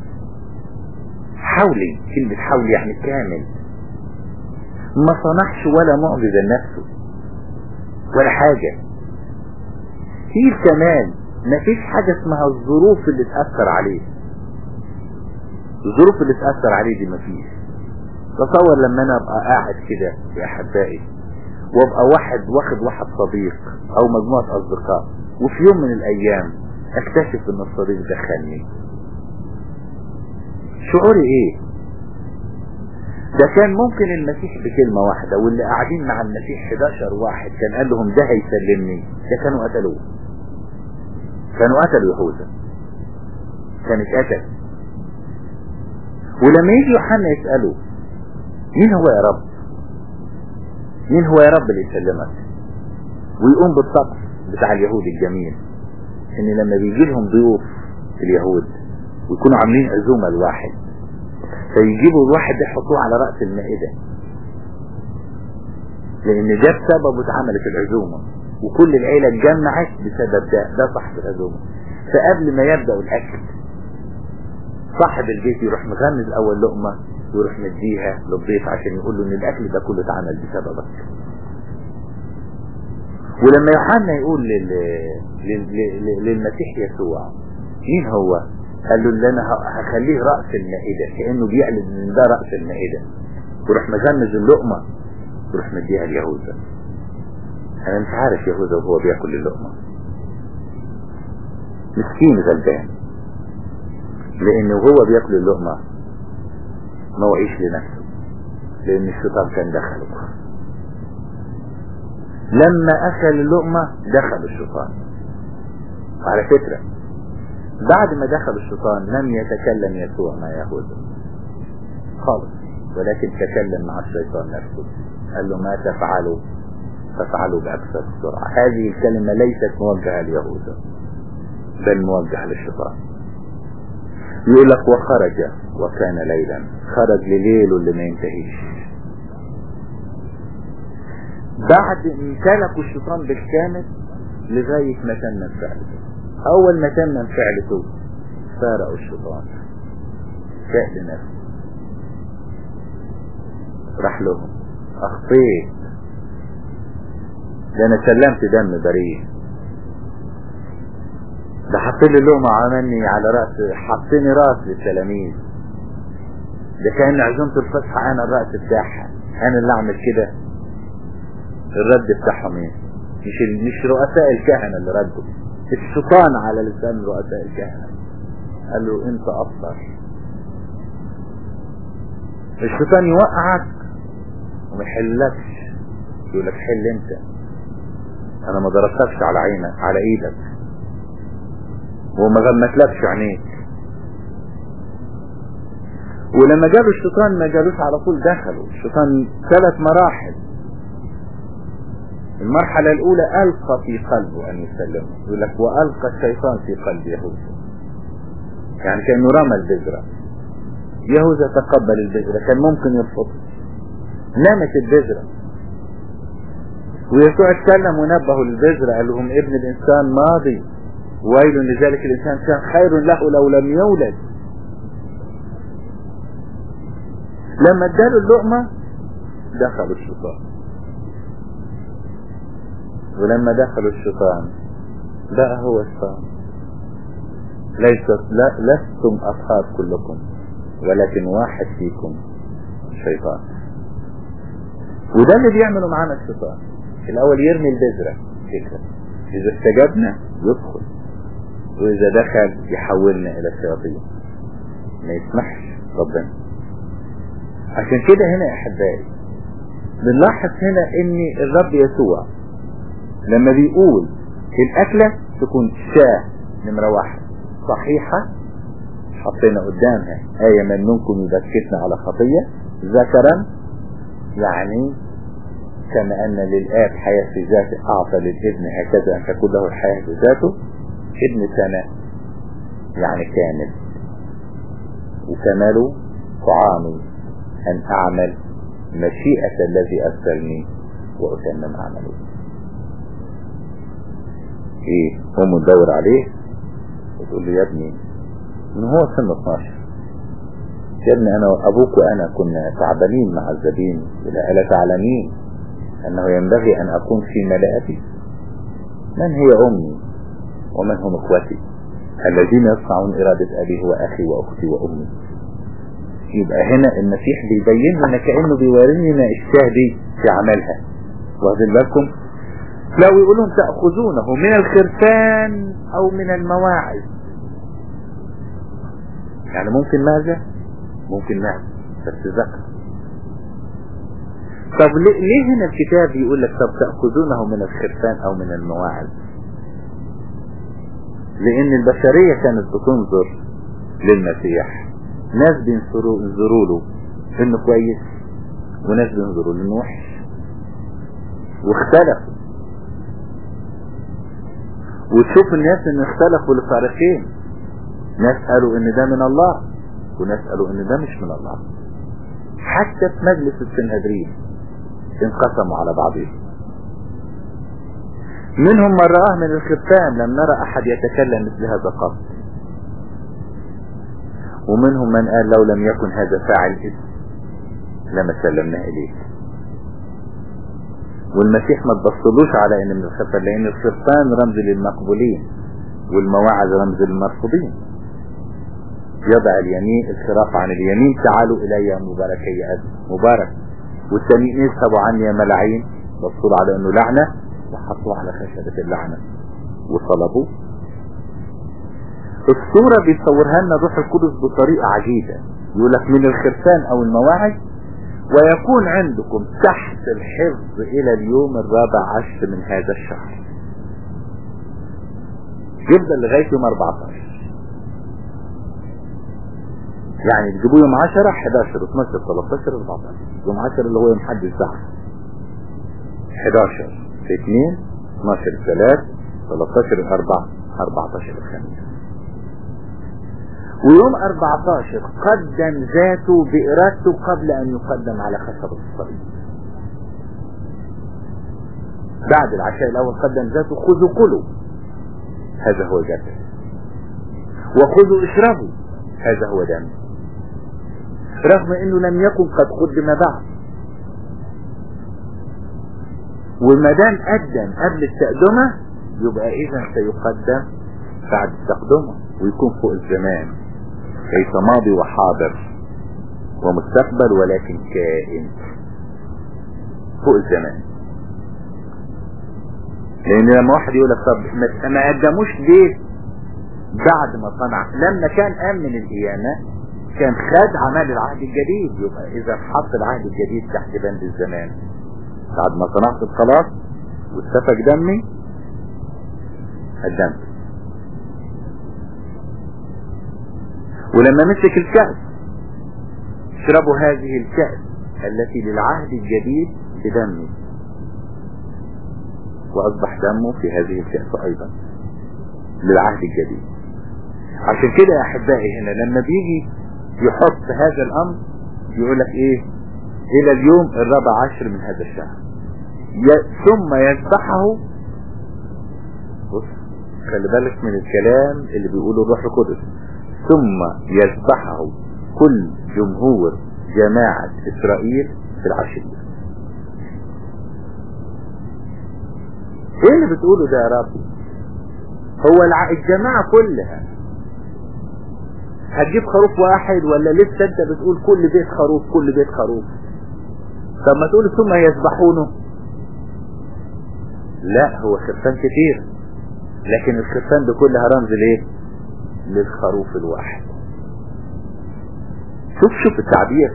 S1: حولي كلمة حولي يعني كامل ما صنعش ولا معجزة لنفسه ولا حاجة في الكمال ما فيش حاجة اسمها الظروف اللي تأثر عليه الظروف اللي تأثر عليه دي ما فيش تصور لما انا ابقى قاعد كده يا احبائي وابقى واحد واخد واحد صديق او مجموعة اصدقاء وفي يوم من الايام اكتشف ان الصديق ده خاني شعوري ايه ده كان ممكن المسيح بكلمة واحدة واللي قاعدين مع المسيح 11 واحد كان قال لهم ده هيسلمني ده كانوا قتلوه كانوا قتلوا يهوذا كان اتقتل ولما يجي يوحنا يسأله مين هو يا رب مين هو يا رب اللي يسلمك ويقوم بالطقس بتاع اليهود الجميل ان لما بيجي لهم ضيوف اليهود ويكونوا عاملين عزومة لواحد فيجيبوا الواحد ده يحطوه على رأس المائدة لان ده بسببه اتعملت العزومة وكل العيلة اتجمعت بسبب ده ده صاحب العزومة فقبل ما يبدأوا الاكل صاحب البيت يروح مغمز اول لقمة ويروح مديها للضيف عشان يقول له ان الاكل ده كله اتعمل بسببك ولما يوحنا يقول لل... لل... لل... للمسيح يسوع مين هو قال له اللي انا هخليه رأس المائدة كأنه بيعلن ان ده رأس المائدة ويروح مغمز اللقمة ويروح مديها ليهوذا انا مش عارف يهوذا وهو بياكل اللقمة مسكين غلبان
S2: لانه وهو بياكل اللقمة ما وعيش لنفسه لان الشيطان كان دخله لما اكل اللقمة دخل الشيطان على فكرة بعد ما دخل الشيطان لم يتكلم يسوع مع يهوذا خالص ولكن تكلم مع الشيطان نفسه قال له ما تفعله فافعله بأكثر سرعة هذه الكلمة ليست موجهة ليهوذا بل موجهة للشيطان يقول لك وخرج وكان ليلا خرج لليله اللي ما ينتهيش بعد امتلكوا الشيطان بالكامل لغاية ما تم فعلته اول ما تم فعلته فارقوا الشيطان شاء لنفسه راح لهم اخطيت ده انا سلمت دم بريء ده حط لي اللقمة عملني على رأس حطني رأس للتلاميذ ده كان عزومة الفصحى انا الرأس بتاعها انا اللي اعمل كده الرد بتاعهم ايه مش مش رؤساء الكهنة اللي ردوا الشيطان على لسان رؤساء الكهنة قال له انت افضل الشيطان يوقعك وما يحلكش يقول لك حل انت انا ما ضربتكش على عينك على ايدك وما غمتلكش عينيك ولما جابوا الشيطان ما جالوش على طول دخلوا الشيطان ثلاث مراحل المرحلة الأولى ألقى في قلبه أن يسلمه يقول لك وألقى الشيطان في قلب يهوذا يعني كأنه رمى البذرة يهوذا تقبل البذرة كان ممكن يرفضها نامت البذرة ويسوع اتكلم ونبهوا للبذرة قال لهم ابن الإنسان ماضي ويل لذلك الإنسان كان خير له لو لم يولد لما اداله اللقمة دخل الشيطان ولما دخلوا الشيطان بقى هو الشيطان ليس لا لستم أصحاب كلكم ولكن واحد فيكم شيطان وده اللي بيعمله معانا الشيطان الأول يرمي البذرة فكرة إذا استجبنا يدخل وإذا دخل يحولنا إلى الشياطين ما يسمحش ربنا عشان كده هنا يا أحبائي بنلاحظ هنا إن الرب يسوع لما بيقول الأكلة تكون شاه نمرة واحد صحيحة حطينا قدامها آية من منكم يبكتنا على خطية ذكرا يعني كما أن للآب حياة في ذاته أعطى للابن هكذا أن تكون له الحياة في ذاته ابن سنة يعني كامل وكماله طعامي أن أعمل مشيئة الذي أرسلني وأتمم عمله ايه قوم تدور عليه وتقول له يا ابني من هو سن 12 يا ابني انا وابوك وانا كنا تعبانين معذبين الا تعلمين انه ينبغي ان اكون في ملائتي من هي امي ومن هم اخوتي الذين يصنعون ارادة ابي واخي واختي وامي يبقى هنا المسيح بيبين لنا كأنه بيورينا الشاه دي في عملها واخدين بالكم لو يقولون تأخذونه من الخرفان او من المواعظ يعني ممكن ماذا ممكن ماذا بس ذكر طب ليه هنا الكتاب يقول لك طب تأخذونه من الخرفان او من المواعظ لان البشرية كانت بتنظر للمسيح ناس بينظروا له انه كويس وناس بينظروا له انه وحش واختلفوا وتشوف الناس ان اختلفوا لفريقين ناس قالوا ان ده من الله وناس قالوا ان ده مش من الله حتى في مجلس السنهدرين انقسموا على بعضهم منهم من رآه من الخفان لم نرى احد يتكلم مثل هذا قط ومنهم من قال لو لم يكن هذا فاعل اسم لما سلمناه اليه والمسيح ما تبصلوش على ان من الخفان لان الخفان رمز للمقبولين والمواعظ رمز للمرفوضين يضع اليمين الخراف عن اليمين تعالوا الي مباركي ابي مبارك والتانيين يذهبوا عني يا ملاعين بصوا على انه لعنة وحطوه على خشبة اللعنة وصلبوه الصورة بيصورها لنا الروح القدس بطريقة عجيبة يقول لك من الخرفان او المواعظ ويكون عندكم تحت الحفظ الى اليوم الرابع عشر من هذا الشهر يفضل لغاية يوم 14 يعني تجيبوا يوم 10 11 12 13 14 يوم 10 اللي هو يوم حد الساعة 11 في 2 12 3 13 4 14 الخميس ويوم 14 قدم ذاته بإرادته قبل أن يقدم على خشبة الصليب بعد العشاء الأول قدم ذاته خذوا كلوا هذا هو جسد وخذوا اشربوا هذا هو دم رغم انه لم يكن قد قدم بعد وما دام قدم قبل التقدمة يبقى اذا سيقدم بعد التقدمة ويكون فوق الزمان ليس ماضي وحاضر ومستقبل ولكن كائن فوق الزمان لان لما واحد يقول لك طب ما- ما قدموش ليه بعد ما صنع لما كان قام من القيامة كان خد عمل العهد الجديد يبقى اذا حط العهد الجديد تحت بند الزمان بعد ما صنعت الخلاص واتسفك دمي قدمت ولما مسك الكأس اشربوا هذه الكأس التي للعهد الجديد بدمي واصبح دمه في هذه الكأس ايضا للعهد الجديد عشان كده يا احبائي هنا لما بيجي يحط هذا الامر يقول لك ايه الى اليوم الرابع عشر من هذا الشهر ي- ثم يذبحه بص خلي بالك من الكلام اللي بيقوله الروح القدس ثم يذبحه كل جمهور جماعة اسرائيل في العشية ايه اللي بتقوله ده يا رب هو الع- الجماعة كلها هتجيب خروف واحد ولا لسه انت بتقول كل بيت خروف كل بيت خروف طب ما تقول ثم يذبحونه لا هو خرفان كتير لكن الخرفان دي كلها رمز ليه للخروف الواحد شوف شوف التعبير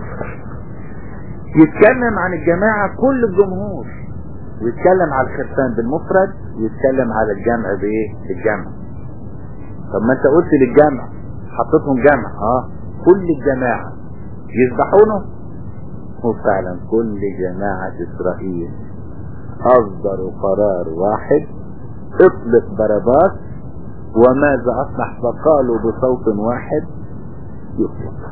S2: يتكلم عن الجماعة كل الجمهور ويتكلم على الخرفان بالمفرد ويتكلم على الجمع بايه بالجمع طب ما انت قلت للجمع حطيتهم جمع اه كل الجماعة يذبحونه هو فعلا كل جماعة اسرائيل اصدروا قرار واحد اطلق باراباس وماذا اصلح فقالوا بصوت واحد يطلق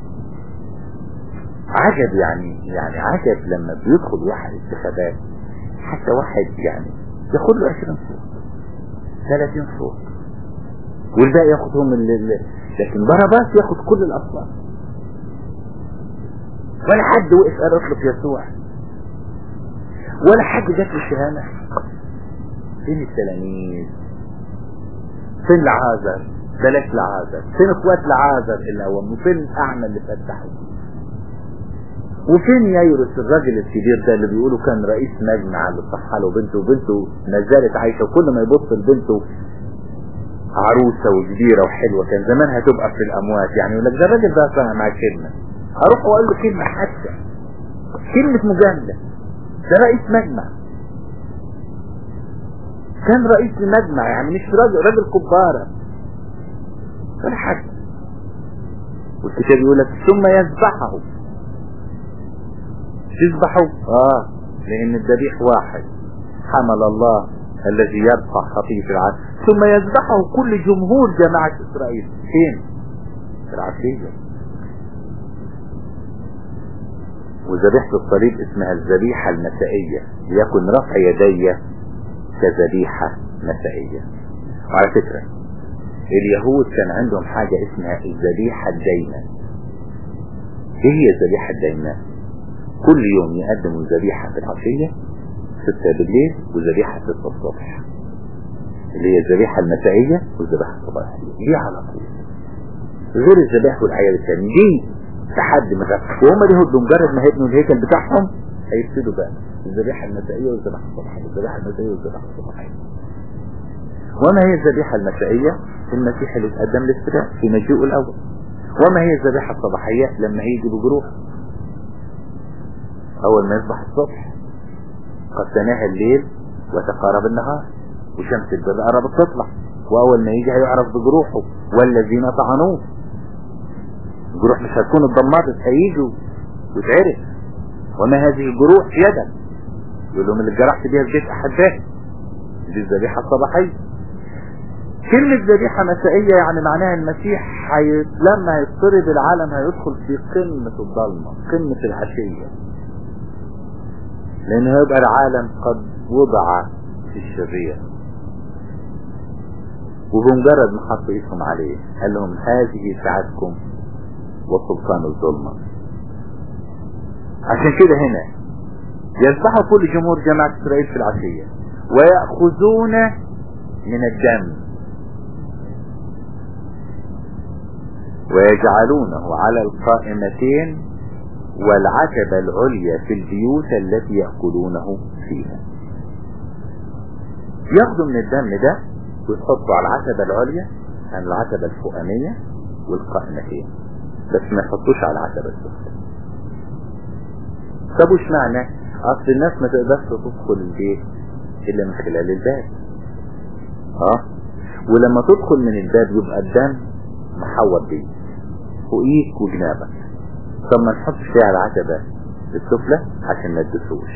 S2: عجب يعني يعني عجب لما بيدخل واحد انتخابات حتى واحد يعني ياخد له 20 صوت 30 صوت والباقي ياخدهم من ال- لكن باراباس ياخد كل الاصوات ولا حد وقف قال اطلب يسوع ولا حد جات له الشهامة فين التلاميذ فين العازر بلاش العازر فين اخوات العازر اللي قوموا فين الاعمى اللي فتحوا وفين ييرس الراجل الكبير ده اللي بيقولوا كان رئيس مجمع اللي صح له بنته وبنته ما زالت عايشه وكل ما يبص لبنته عروسه وكبيره وحلوه كان زمان هتبقى في الاموات يعني يقول لك ده الراجل ده صنع معاه كلمه اروح واقول له كلمه حتى كلمه مجامله ده رئيس مجمع كان رئيس المجمع يعني مش راجل راجل كبارة ولا حاجة والكتاب يقول لك ثم يذبحه تذبحه اه لان الذبيح واحد حمل الله الذي يرفع خطية العالم ثم يذبحه كل جمهور جماعة اسرائيل فين في العشية وذبيحة الصليب اسمها الذبيحة المسائية ليكن رفع يدي كذبيحة مسائية وعلى فكرة اليهود كان عندهم حاجة اسمها الذبيحة الدايمة ايه هي الذبيحة الدايمة كل يوم يقدموا ذبيحة في العشية ستة بالليل وذبيحة ستة الصبح اللي هي الذبيحة المسائية والذبيحة الصباحية دي على طول غير الذبائح والأعياد الثانية دي تحدي مثلا وهم اليهود بمجرد ما هيبنوا الهيكل بتاعهم هيبتدوا بقى الذبيحة المسائية والذبيحة الصباحية الذبيحة المسائية والذبيحة الصباحية وما هي الذبيحة المسائية المسيح اللي اتقدم للفداء في مجيئه الأول وما هي الذبيحة الصباحية لما هيجي بجروح أول ما يصبح الصبح قد تناهى الليل وتقارب النهار وشمس البر قربت تطلع وأول ما يجي هيعرف بجروحه والذين طعنوه الجروح مش هتكون اتدمرت هيجوا وتعرف وما هذه الجروح يدا يقول لهم اللي جرحت بيها في بيت أحبائي دي الذبيحة الصباحية كلمة ذبيحة مسائية يعني معناها المسيح حي... لما هيضطرب العالم هيدخل في قمة الظلمة قمة العشية لأن هيبقى العالم قد وضع في الشرير وبمجرد ما حطوا ايدهم عليه قال لهم هذه ساعتكم وسلطان الظلمة عشان كده هنا يذبحوا كل جمهور جماعة إسرائيل في العشية ويأخذون من الدم ويجعلونه على القائمتين والعتبة العليا في البيوت التي يأكلونه فيها ياخدوا من الدم ده ويحطوا على العتبة العليا عن العتبة الفوقانية والقائمتين بس ما يحطوش على العتبة السفلى طب وش معنى اصل الناس ما تقدرش تدخل البيت الا من خلال الباب اه ولما تدخل من الباب يبقى الدم محوط بيه فوقيك وجنابك طب ما نحطش فيها على العتبة السفلى عشان ما تدوسوش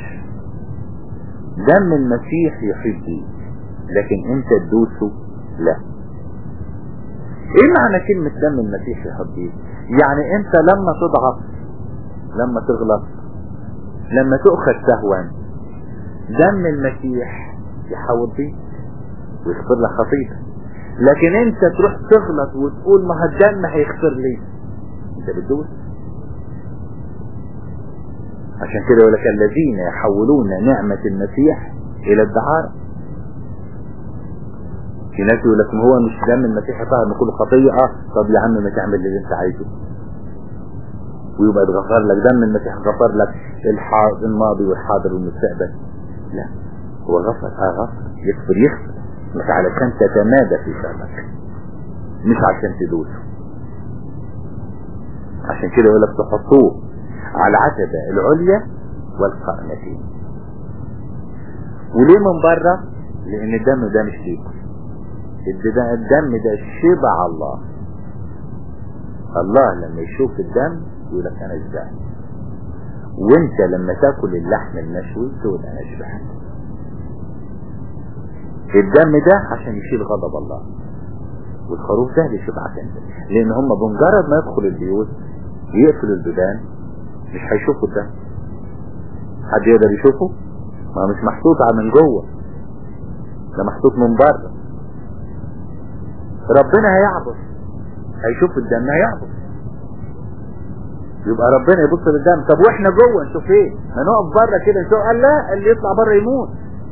S2: دم المسيح يحيط بيه لكن انت تدوسه لا ايه معنى كلمة دم المسيح يحيط بيه يعني انت لما تضعف لما تغلط لما تؤخذ سهوا دم المسيح يحاول بيك ويغفر لك خطيئتك لكن انت تروح تغلط وتقول ما الدم هيغفر لي انت بتدوس عشان كده يقول لك الذين يحولون نعمة المسيح الى الدعارة في ناس يقول لك ما هو مش دم المسيح يطهر من كل خطيئة طب يا عم ما تعمل اللي انت عايزه ويبقى اتغفر لك دم المسيح غفر لك الحاضر الماضي والحاضر والمستقبل لا هو غفر اه غفر يغفر يغفر مش علشان تتمادى في شرك مش عشان تدوسه عشان كده يقول لك تحطوه على العتبة العليا والقائمتين وليه من بره لان الدم ده مش ليكم الدم ده شبع الله الله لما يشوف الدم يقول لك انا شبعت وانت لما تاكل اللحم المشوي تقول انا شبعت الدم ده عشان يشيل غضب الله والخروف ده لشبعك انت لان هم بمجرد ما يدخل البيوت يقفلوا البيبان مش هيشوفوا الدم حد يقدر يشوفه ما مش محطوط من جوه ده محطوط من بره ربنا هيعبر هيشوف الدم هيعبر يبقى ربنا يبص للدم طب واحنا جوه نشوف ايه ما نقف بره كده نشوف قال لا اللي يطلع بره يموت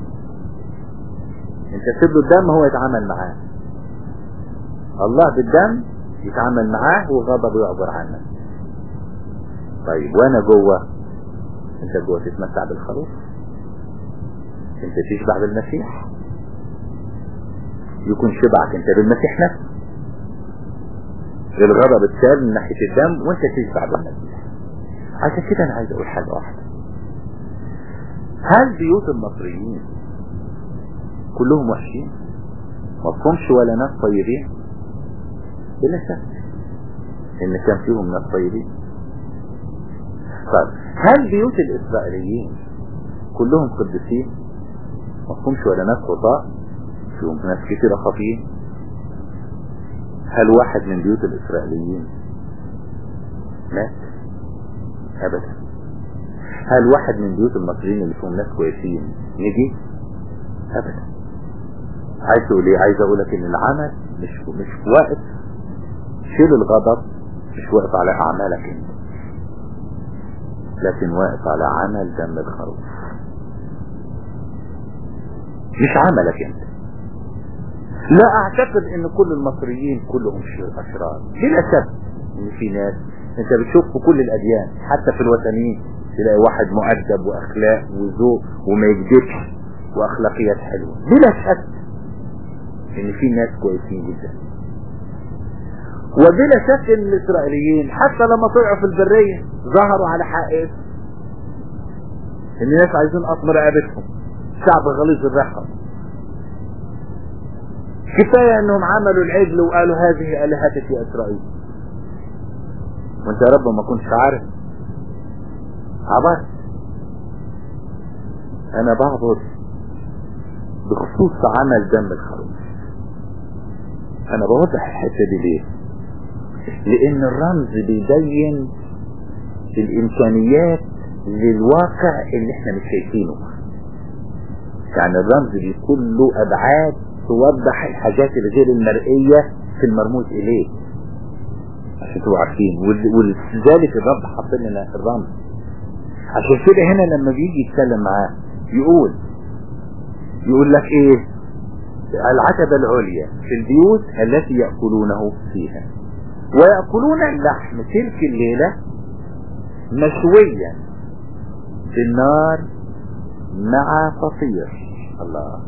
S2: انت تسيب له الدم هو يتعامل معاه الله بالدم يتعامل معاه وغضبه يعبر عنك طيب وانا جوه انت جوه تتمتع بالخروف انت تشبع بالمسيح يكون شبعك انت بالمسيح نفسه الغضب التام من ناحية الدم وانت تشبع بالمسيح عشان كده انا عايز اقول حاجة واحدة هل بيوت المصريين كلهم وحشين مفهومش ولا ناس طيبين بلا شك ان كان فيهم ناس طيبين طيب هل بيوت الاسرائيليين كلهم قديسين مفهومش ولا ناس خطاء فيهم ناس كتير خاطئين هل واحد من بيوت الإسرائيليين مات أبدا هل واحد من بيوت المصريين اللي فيهم ناس كويسين نجي أبدا عايز تقول ايه عايز اقول لك ان العمل مش مش واقف شيل الغضب مش واقف على اعمالك انت لكن واقف على عمل دم الخروف مش عملك انت لا اعتقد ان كل المصريين كلهم اشرار بلا شك ان في ناس انت بتشوف في كل الاديان حتى في الوثنيين تلاقي واحد مؤدب واخلاق وذوق وما يكذبش واخلاقيات حلوه بلا شك ان في ناس كويسين جدا وبلا شك ان الاسرائيليين حتى لما طلعوا في البرية ظهروا على حقيقة ان الناس عايزين قطم رقبتهم شعب غليظ الرحم كفاية انهم عملوا العجل وقالوا هذه الهتك يا اسرائيل وانت يا رب ما كنتش عارف عبرت انا بعبر بخصوص عمل دم الخروف انا بوضح الحتة دي ليه لان الرمز بيبين الامكانيات للواقع اللي احنا مش شايفينه يعني الرمز بيكون له ابعاد توضح الحاجات الغير المرئية في المرموز اليه عشان تبقوا عارفين ولذلك الرب حاط لنا الرمز عشان كده هنا لما بيجي يتكلم معاه يقول يقول لك ايه العتبة العليا في البيوت التي يأكلونه فيها ويأكلون اللحم تلك الليلة مشويا في النار مع فطير الله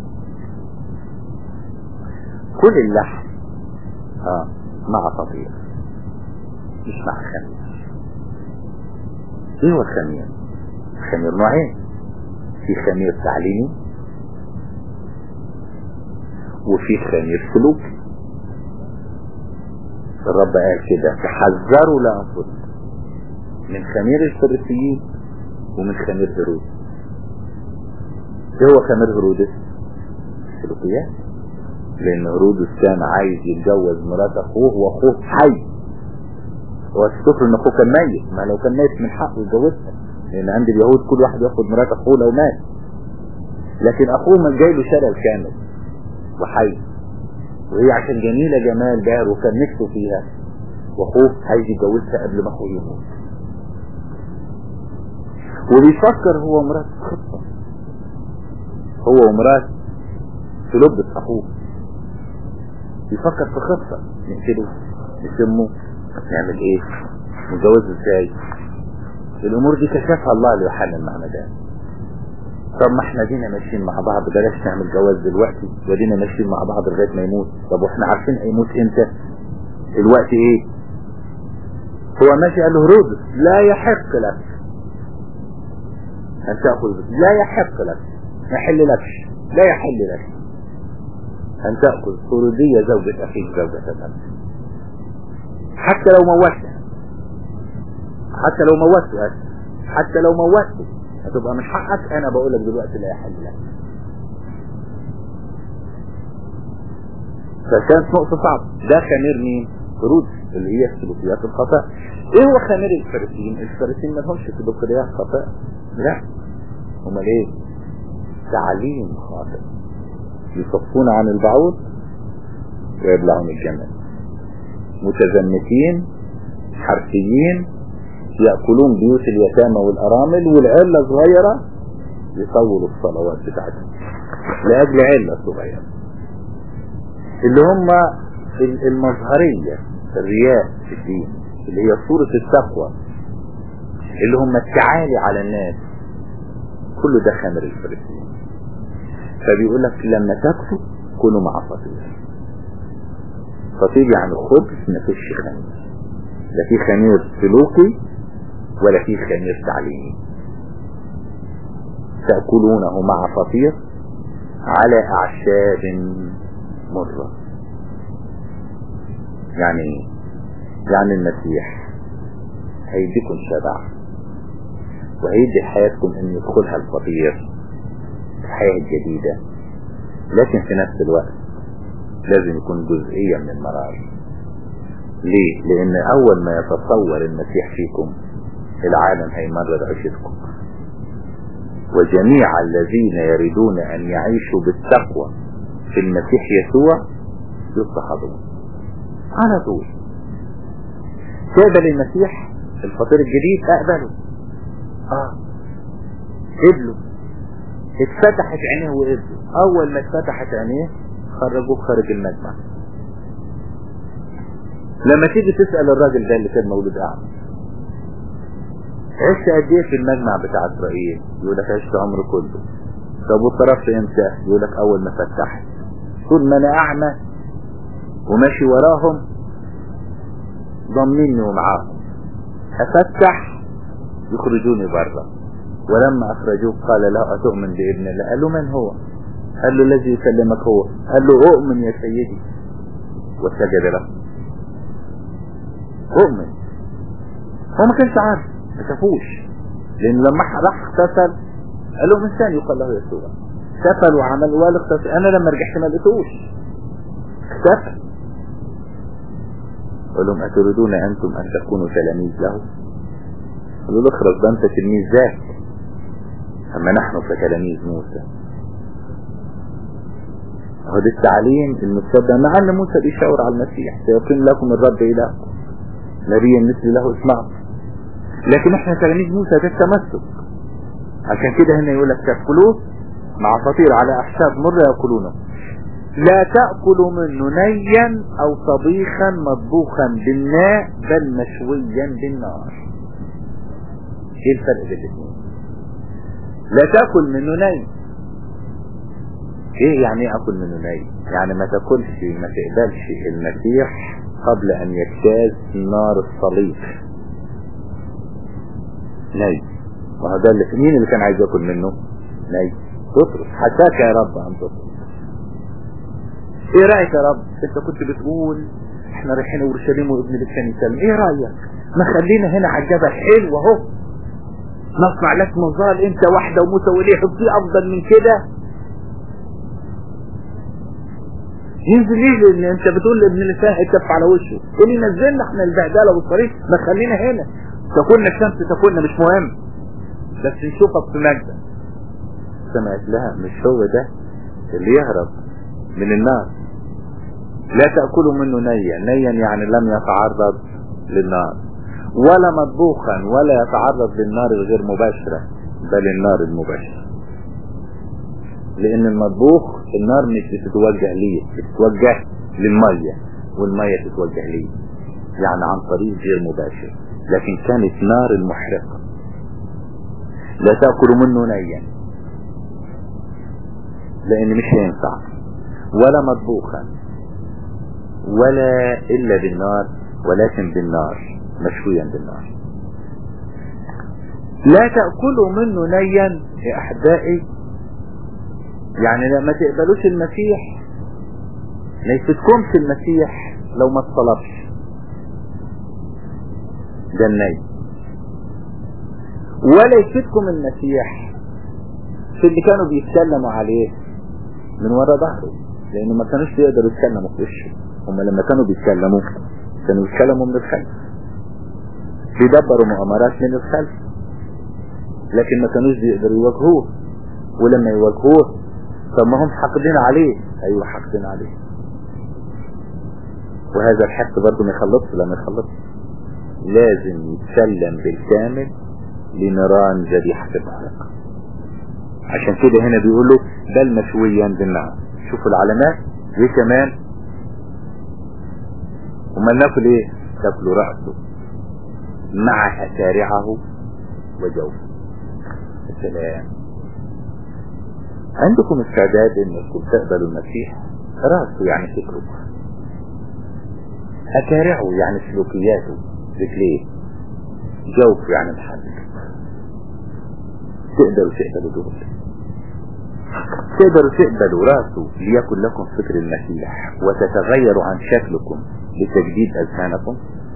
S2: كل اللحم اه مع فطير مش مع خمير ايه هو الخمير الخمير نوعين في خمير تعليمي وفي خمير سلوكي الرب قال كده تحذروا لأنفسكم من خمير الفريسيين ومن خمير هيرودس ايه هو خمير هيرودس السلوكيات لان هيرودس كان عايز يتجوز مرات اخوه واخوه حي هو تفتكر ان اخوه كان ميت ما لو كان ميت من حقه يتجوزها لان عند اليهود كل واحد ياخد مرات اخوه لو مات لكن اخوه من جاي له شلل كامل وحي وهي عشان جميلة جمال باهر وكان نفسه فيها واخوه عايز يتجوزها قبل ما اخوه يموت وبيفكر هو ومرات خطة هو ومرات في لبس اخوه بيفكر في خطة نقتله نسمه نعمل ايه نتجوزه ازاي الامور دي كشفها الله ليوحنا المعمدان طب ما احنا دينا ماشيين مع بعض بلاش نعمل جواز دلوقتي ودينا ماشيين مع بعض لغايه ما يموت طب واحنا عارفين هيموت امتى الوقت ايه هو ماشي قال له هرودس لا يحق لك ان تاخذ لا يحق لك ما يحل لكش لا يحل لك ان تاخذ هروديه زوجة اخيك زوجة نفسك حتى لو موتها حتى لو موته حتى لو موته هتبقى من حقك انا بقول لك دلوقتي لا يحل لك فكانت نقطة صعبة ده خمير مين رود اللي هي السلوكيات الخطأ ايه هو خمير الفارسيين الفارسيين ما لهمش سلوكيات خطأ لا هم ايه تعليم خاطئ يصفون عن البعوض ويبلعون الجمل متزمتين حرفيين يأكلون بيوت اليتامى والأرامل والعلة صغيرة يطولوا الصلوات بتاعتهم لأجل علة صغيرة اللي هم المظهرية الرياء في الدين اللي هي صورة التقوى اللي هم التعالي على الناس كله ده خمر الفريسيين فبيقول لك لما تاكلوا كلوا مع فطير فطير يعني خبز ما فيش خمير لا في خمير سلوكي ولا في خمير تعليمي تأكلونه مع فطير على أعشاب مرة يعني يعني المسيح هيديكم شبع وهيدي حياتكم ان يدخلها الفطير الحياة الجديدة لكن في نفس الوقت لازم يكون جزئية من المرار ليه لان اول ما يتصور المسيح فيكم العالم هيمرر عيشتكم وجميع الذين يريدون ان يعيشوا بالتقوى في المسيح يسوع يضطهدون على طول تقبل المسيح الفطير الجديد اقبله اه قبله اتفتحت عينيه وقبله اول ما اتفتحت عينيه خرجوه خارج المجمع لما تيجي تسأل الراجل ده اللي كان مولود اعمى عشت قد ايه في المجمع بتاع اسرائيل يقول لك عشت عمري كله طب وصرفت امتى يقول لك اول ما فتحت طول ما انا اعمى وماشي وراهم ضمني ومعاهم افتح يخرجوني بره ولما اخرجوه قال لا اتؤمن بابن الله قال له من هو قال له الذي يكلمك هو قال له اؤمن يا سيدي وسجد له اؤمن هو ما كانش عارف ما شافوش لان لما راح اغتسل قال له انسان يقال له يسوع اغتسل وعمل وقال اغتسل انا لما رجعت ما لقيتوش اغتسل قال لهم اتريدون انتم ان تكونوا تلاميذ له قالوا له اخرج ده انت تلميذ ذاك اما نحن كتلاميذ موسى هو ده التعليم المتبع مع ان موسى بيشاور على المسيح سيقيم لكم الرب الهكم نبيا مثل له اسمعوا لكن احنا تلاميذ موسى ده التمسك عشان كده هنا يقول لك تاكلوه مع فطير على احساب مر ياكلونه لا تأكلوا منه نيا او طبيخا مطبوخا بالماء بل مشويا بالنار ايه الفرق بين الاثنين لا تأكل منه ني ايه يعني ايه اكل منه ني يعني ما تاكلش ما تقبلش المسيح قبل ان يجتاز نار الصليب ني وهذا اللي مين اللي كان عايز ياكل منه ني تطرس حتاك يا رب ان تطرس ايه رايك يا رب انت كنت بتقول احنا رايحين اورشليم وابن الانسان يسلم ايه رايك ما خلينا هنا على الجبل حلو اهو نصنع لك مظال انت واحدة وموسى وليه في افضل من كده ينزل يجي ان انت بتقول لابن الانسان اتف على وشه اللي نزلنا احنا البهدله والطريق ما خلينا هنا تكون الشمس تكون مش مهم بس نشوفك في مجد سمعت لها مش هو ده اللي يهرب من النار لا تأكلوا منه نيا نيا يعني لم يتعرض للنار ولا مطبوخا ولا يتعرض للنار الغير مباشرة بل النار المباشرة لان المطبوخ النار مش بتتوجه ليه بتتوجه للمية والمية تتوجه ليه يعني عن طريق غير مباشر لكن كانت نار المحرقة لا تأكلوا منه نيا لان مش هينفع ولا مطبوخا ولا الا بالنار ولكن بالنار مشويا بالنار لا تأكلوا منه نيا يا احبائي يعني لما تقبلوش المسيح ما يفيدكمش المسيح لو ما اتصلبش ده الني ولا يفيدكم المسيح في اللي كانوا بيتكلموا عليه من ورا ظهره لانه ما كانوش يقدروا يتكلموا في وشه هم لما كانوا بيتكلموا كانوا يتكلموا من الخلف بيدبروا مؤامرات من الخلف لكن ما كانوش بيقدروا يواجهوه ولما يواجهوه طب ما هم حاقدين عليه ايوه حاقدين عليه وهذا الحق برضه ما يخلصش لما يخلص لازم يتسلم بالكامل لنيران ذبيحة المحرقة عشان كده هنا بيقولوا بل مشويا بالنار شوفوا العلامات ايه كمان وما ناكل ايه تاكلوا رأسه مع أسارعه وجوفه السلام عندكم استعداد انكم تقبلوا المسيح رأسه يعني فكره أسارعه يعني سلوكياته رجليه جوف يعني محل تقدروا تقبلوا دول تقدروا تقبلوا راسه ليكن لكم فكر المسيح وتتغيروا عن شكلكم بتجديد أذهانكم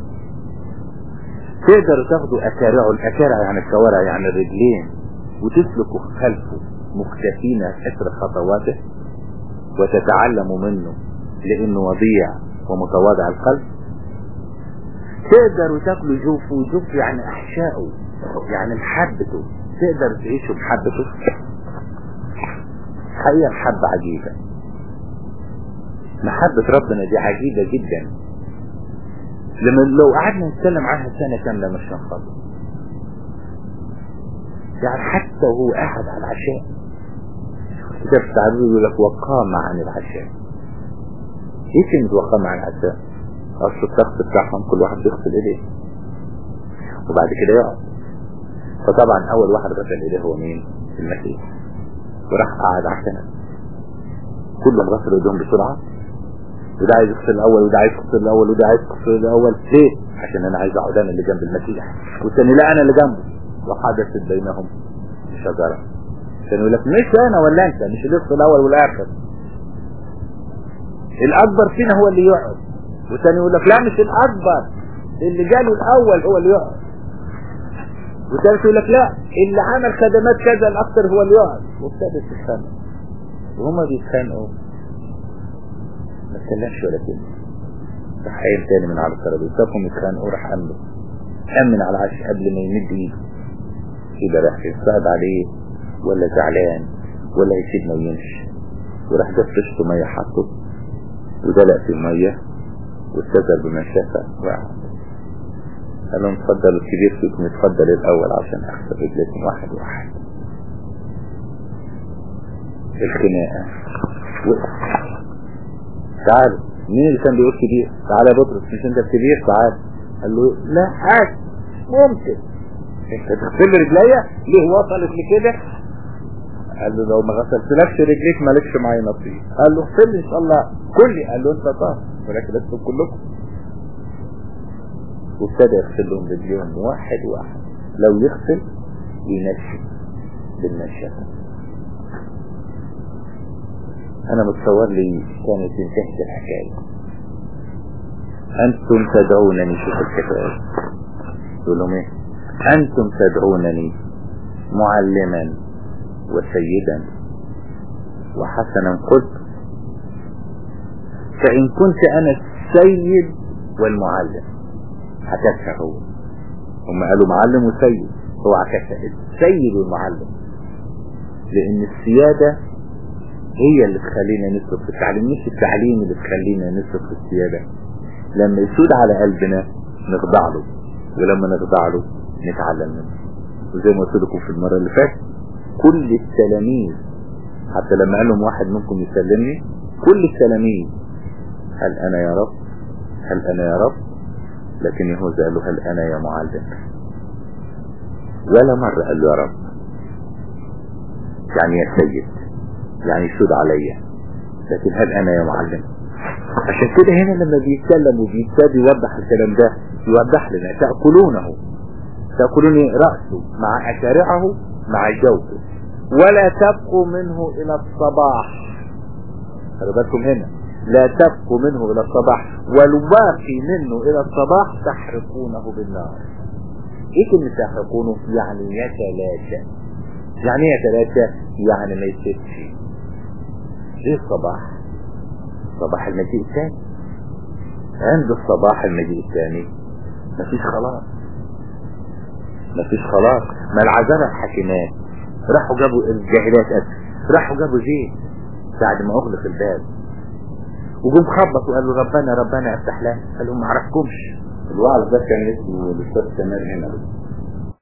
S2: تقدروا تاخدوا أكارعه الأكارع يعني الكوارع يعني الرجلين وتسلكوا خلفه مختفين أثر خطواته وتتعلموا منه لأنه وضيع ومتواضع القلب تقدروا تاكلوا جوفه جوف يعني أحشائه يعني محبته تقدر تعيشوا محبته حقيقة محبة عجيبة محبة ربنا دي عجيبة جدا لما لو قعدنا نتكلم عنها سنة كاملة مش هنخلص يعني حتى وهو قاعد على العشاء كتاب التعبير يقول لك وقام عن العشاء ايه كلمة وقام عن العشاء اصل الشخص بتاعهم كل واحد بيغسل ايديه وبعد كده يقعد فطبعا اول واحد غسل ايديه هو مين المسيح وراح قعد عشان كلهم غسلوا ايدهم بسرعة وده عايز يغسل الاول وده عايز يغسل الاول وده عايز يغسل الاول ليه عشان انا عايز اقعد انا اللي جنب المسيح والثاني لا انا اللي جنبه وحدثت بينهم شجرة عشان يقول لك مش انا ولا انت مش اللي يغسل الاول والاخر الاكبر فينا هو اللي يقعد والثاني يقول لك لا مش الاكبر اللي جاله الاول هو اللي يقعد والثالث يقول لك لا اللي عمل خدمات كذا الاكثر هو اللي يقعد وابتدت تتخانق وهما بيتخانقوا ما اتكلمش ولا كلمه راح قايم تاني من على الترابيزه شافهم يتخانقوا راح قام له امن على العش قبل ما يمد ايده كده راح يصعد عليه ولا زعلان ولا يسيبنا ويمشي وراح جاب طشته ميه حطه ودلق في الميه واستزل بما شاف وقعد قال لهم اتفضلوا الكبير فيكم يتفضل الاول عشان اغسل رجليكم واحد واحد الخناقه وقع تعالوا مين اللي كان بيقول كبير تعالى يا بطرس مش انت الكبير تعال قال له لا عاد ممكن انت تغسل رجليا ليه وصلت لكده قال له لو ما غسلتلكش رجليك مالكش معايا نصيب قال له اغسل ان شاء الله كلي قال له انت طاهر ولكن لستم كلكم وابتدى يغسل لهم رجليهم واحد واحد لو يغسل ينشف بالنشافه انا متصور لي كانت انتهت الحكاية انتم تدعونني شوف الكتاب يقول لهم ايه انتم تدعونني معلما وسيدا وحسنا قلت فان كنت انا السيد والمعلم عكسها هو هم قالوا معلم وسيد هو عكسها السيد والمعلم لان السيادة هي اللي تخلينا نسلك في التعليم مش التعليم اللي تخلينا نسلك في السيادة لما يسود على قلبنا نخضع له ولما نخضع له نتعلم منه وزي ما قلت لكم في المرة اللي فاتت كل التلاميذ حتى لما قال لهم واحد منكم يسلمني كل التلاميذ هل انا يا رب هل انا يا رب لكن يهوذا قال له هل انا يا معلم ولا مرة قال له يا رب يعني يا سيد يعني يسود عليا لكن هل انا يا معلم عشان كده هنا لما بيتكلم وبيبتدي يوضح الكلام ده يوضح لنا تأكلونه تأكلون رأسه مع أشارعه مع جوفه ولا تبقوا منه إلى الصباح خلوا بالكم هنا لا تبقوا منه إلى الصباح والباقي منه إلى الصباح تحرقونه بالنار ايه كلمة تحرقونه يعني يتلاشى يعني ايه يتلاشى يعني ما يسيبش ايه الصباح صباح المجيء الثاني عند الصباح المجيء الثاني مفيش خلاص مفيش خلاص ما العذارى الحاكمات راحوا جابوا الجاهلات أسف راحوا جابوا زيت بعد ما اغلق الباب وجم خبطوا وقالوا ربنا ربنا افتح لنا قال لهم ما اعرفكمش الوعظ ده كان اسمه الاستاذ سمير هنا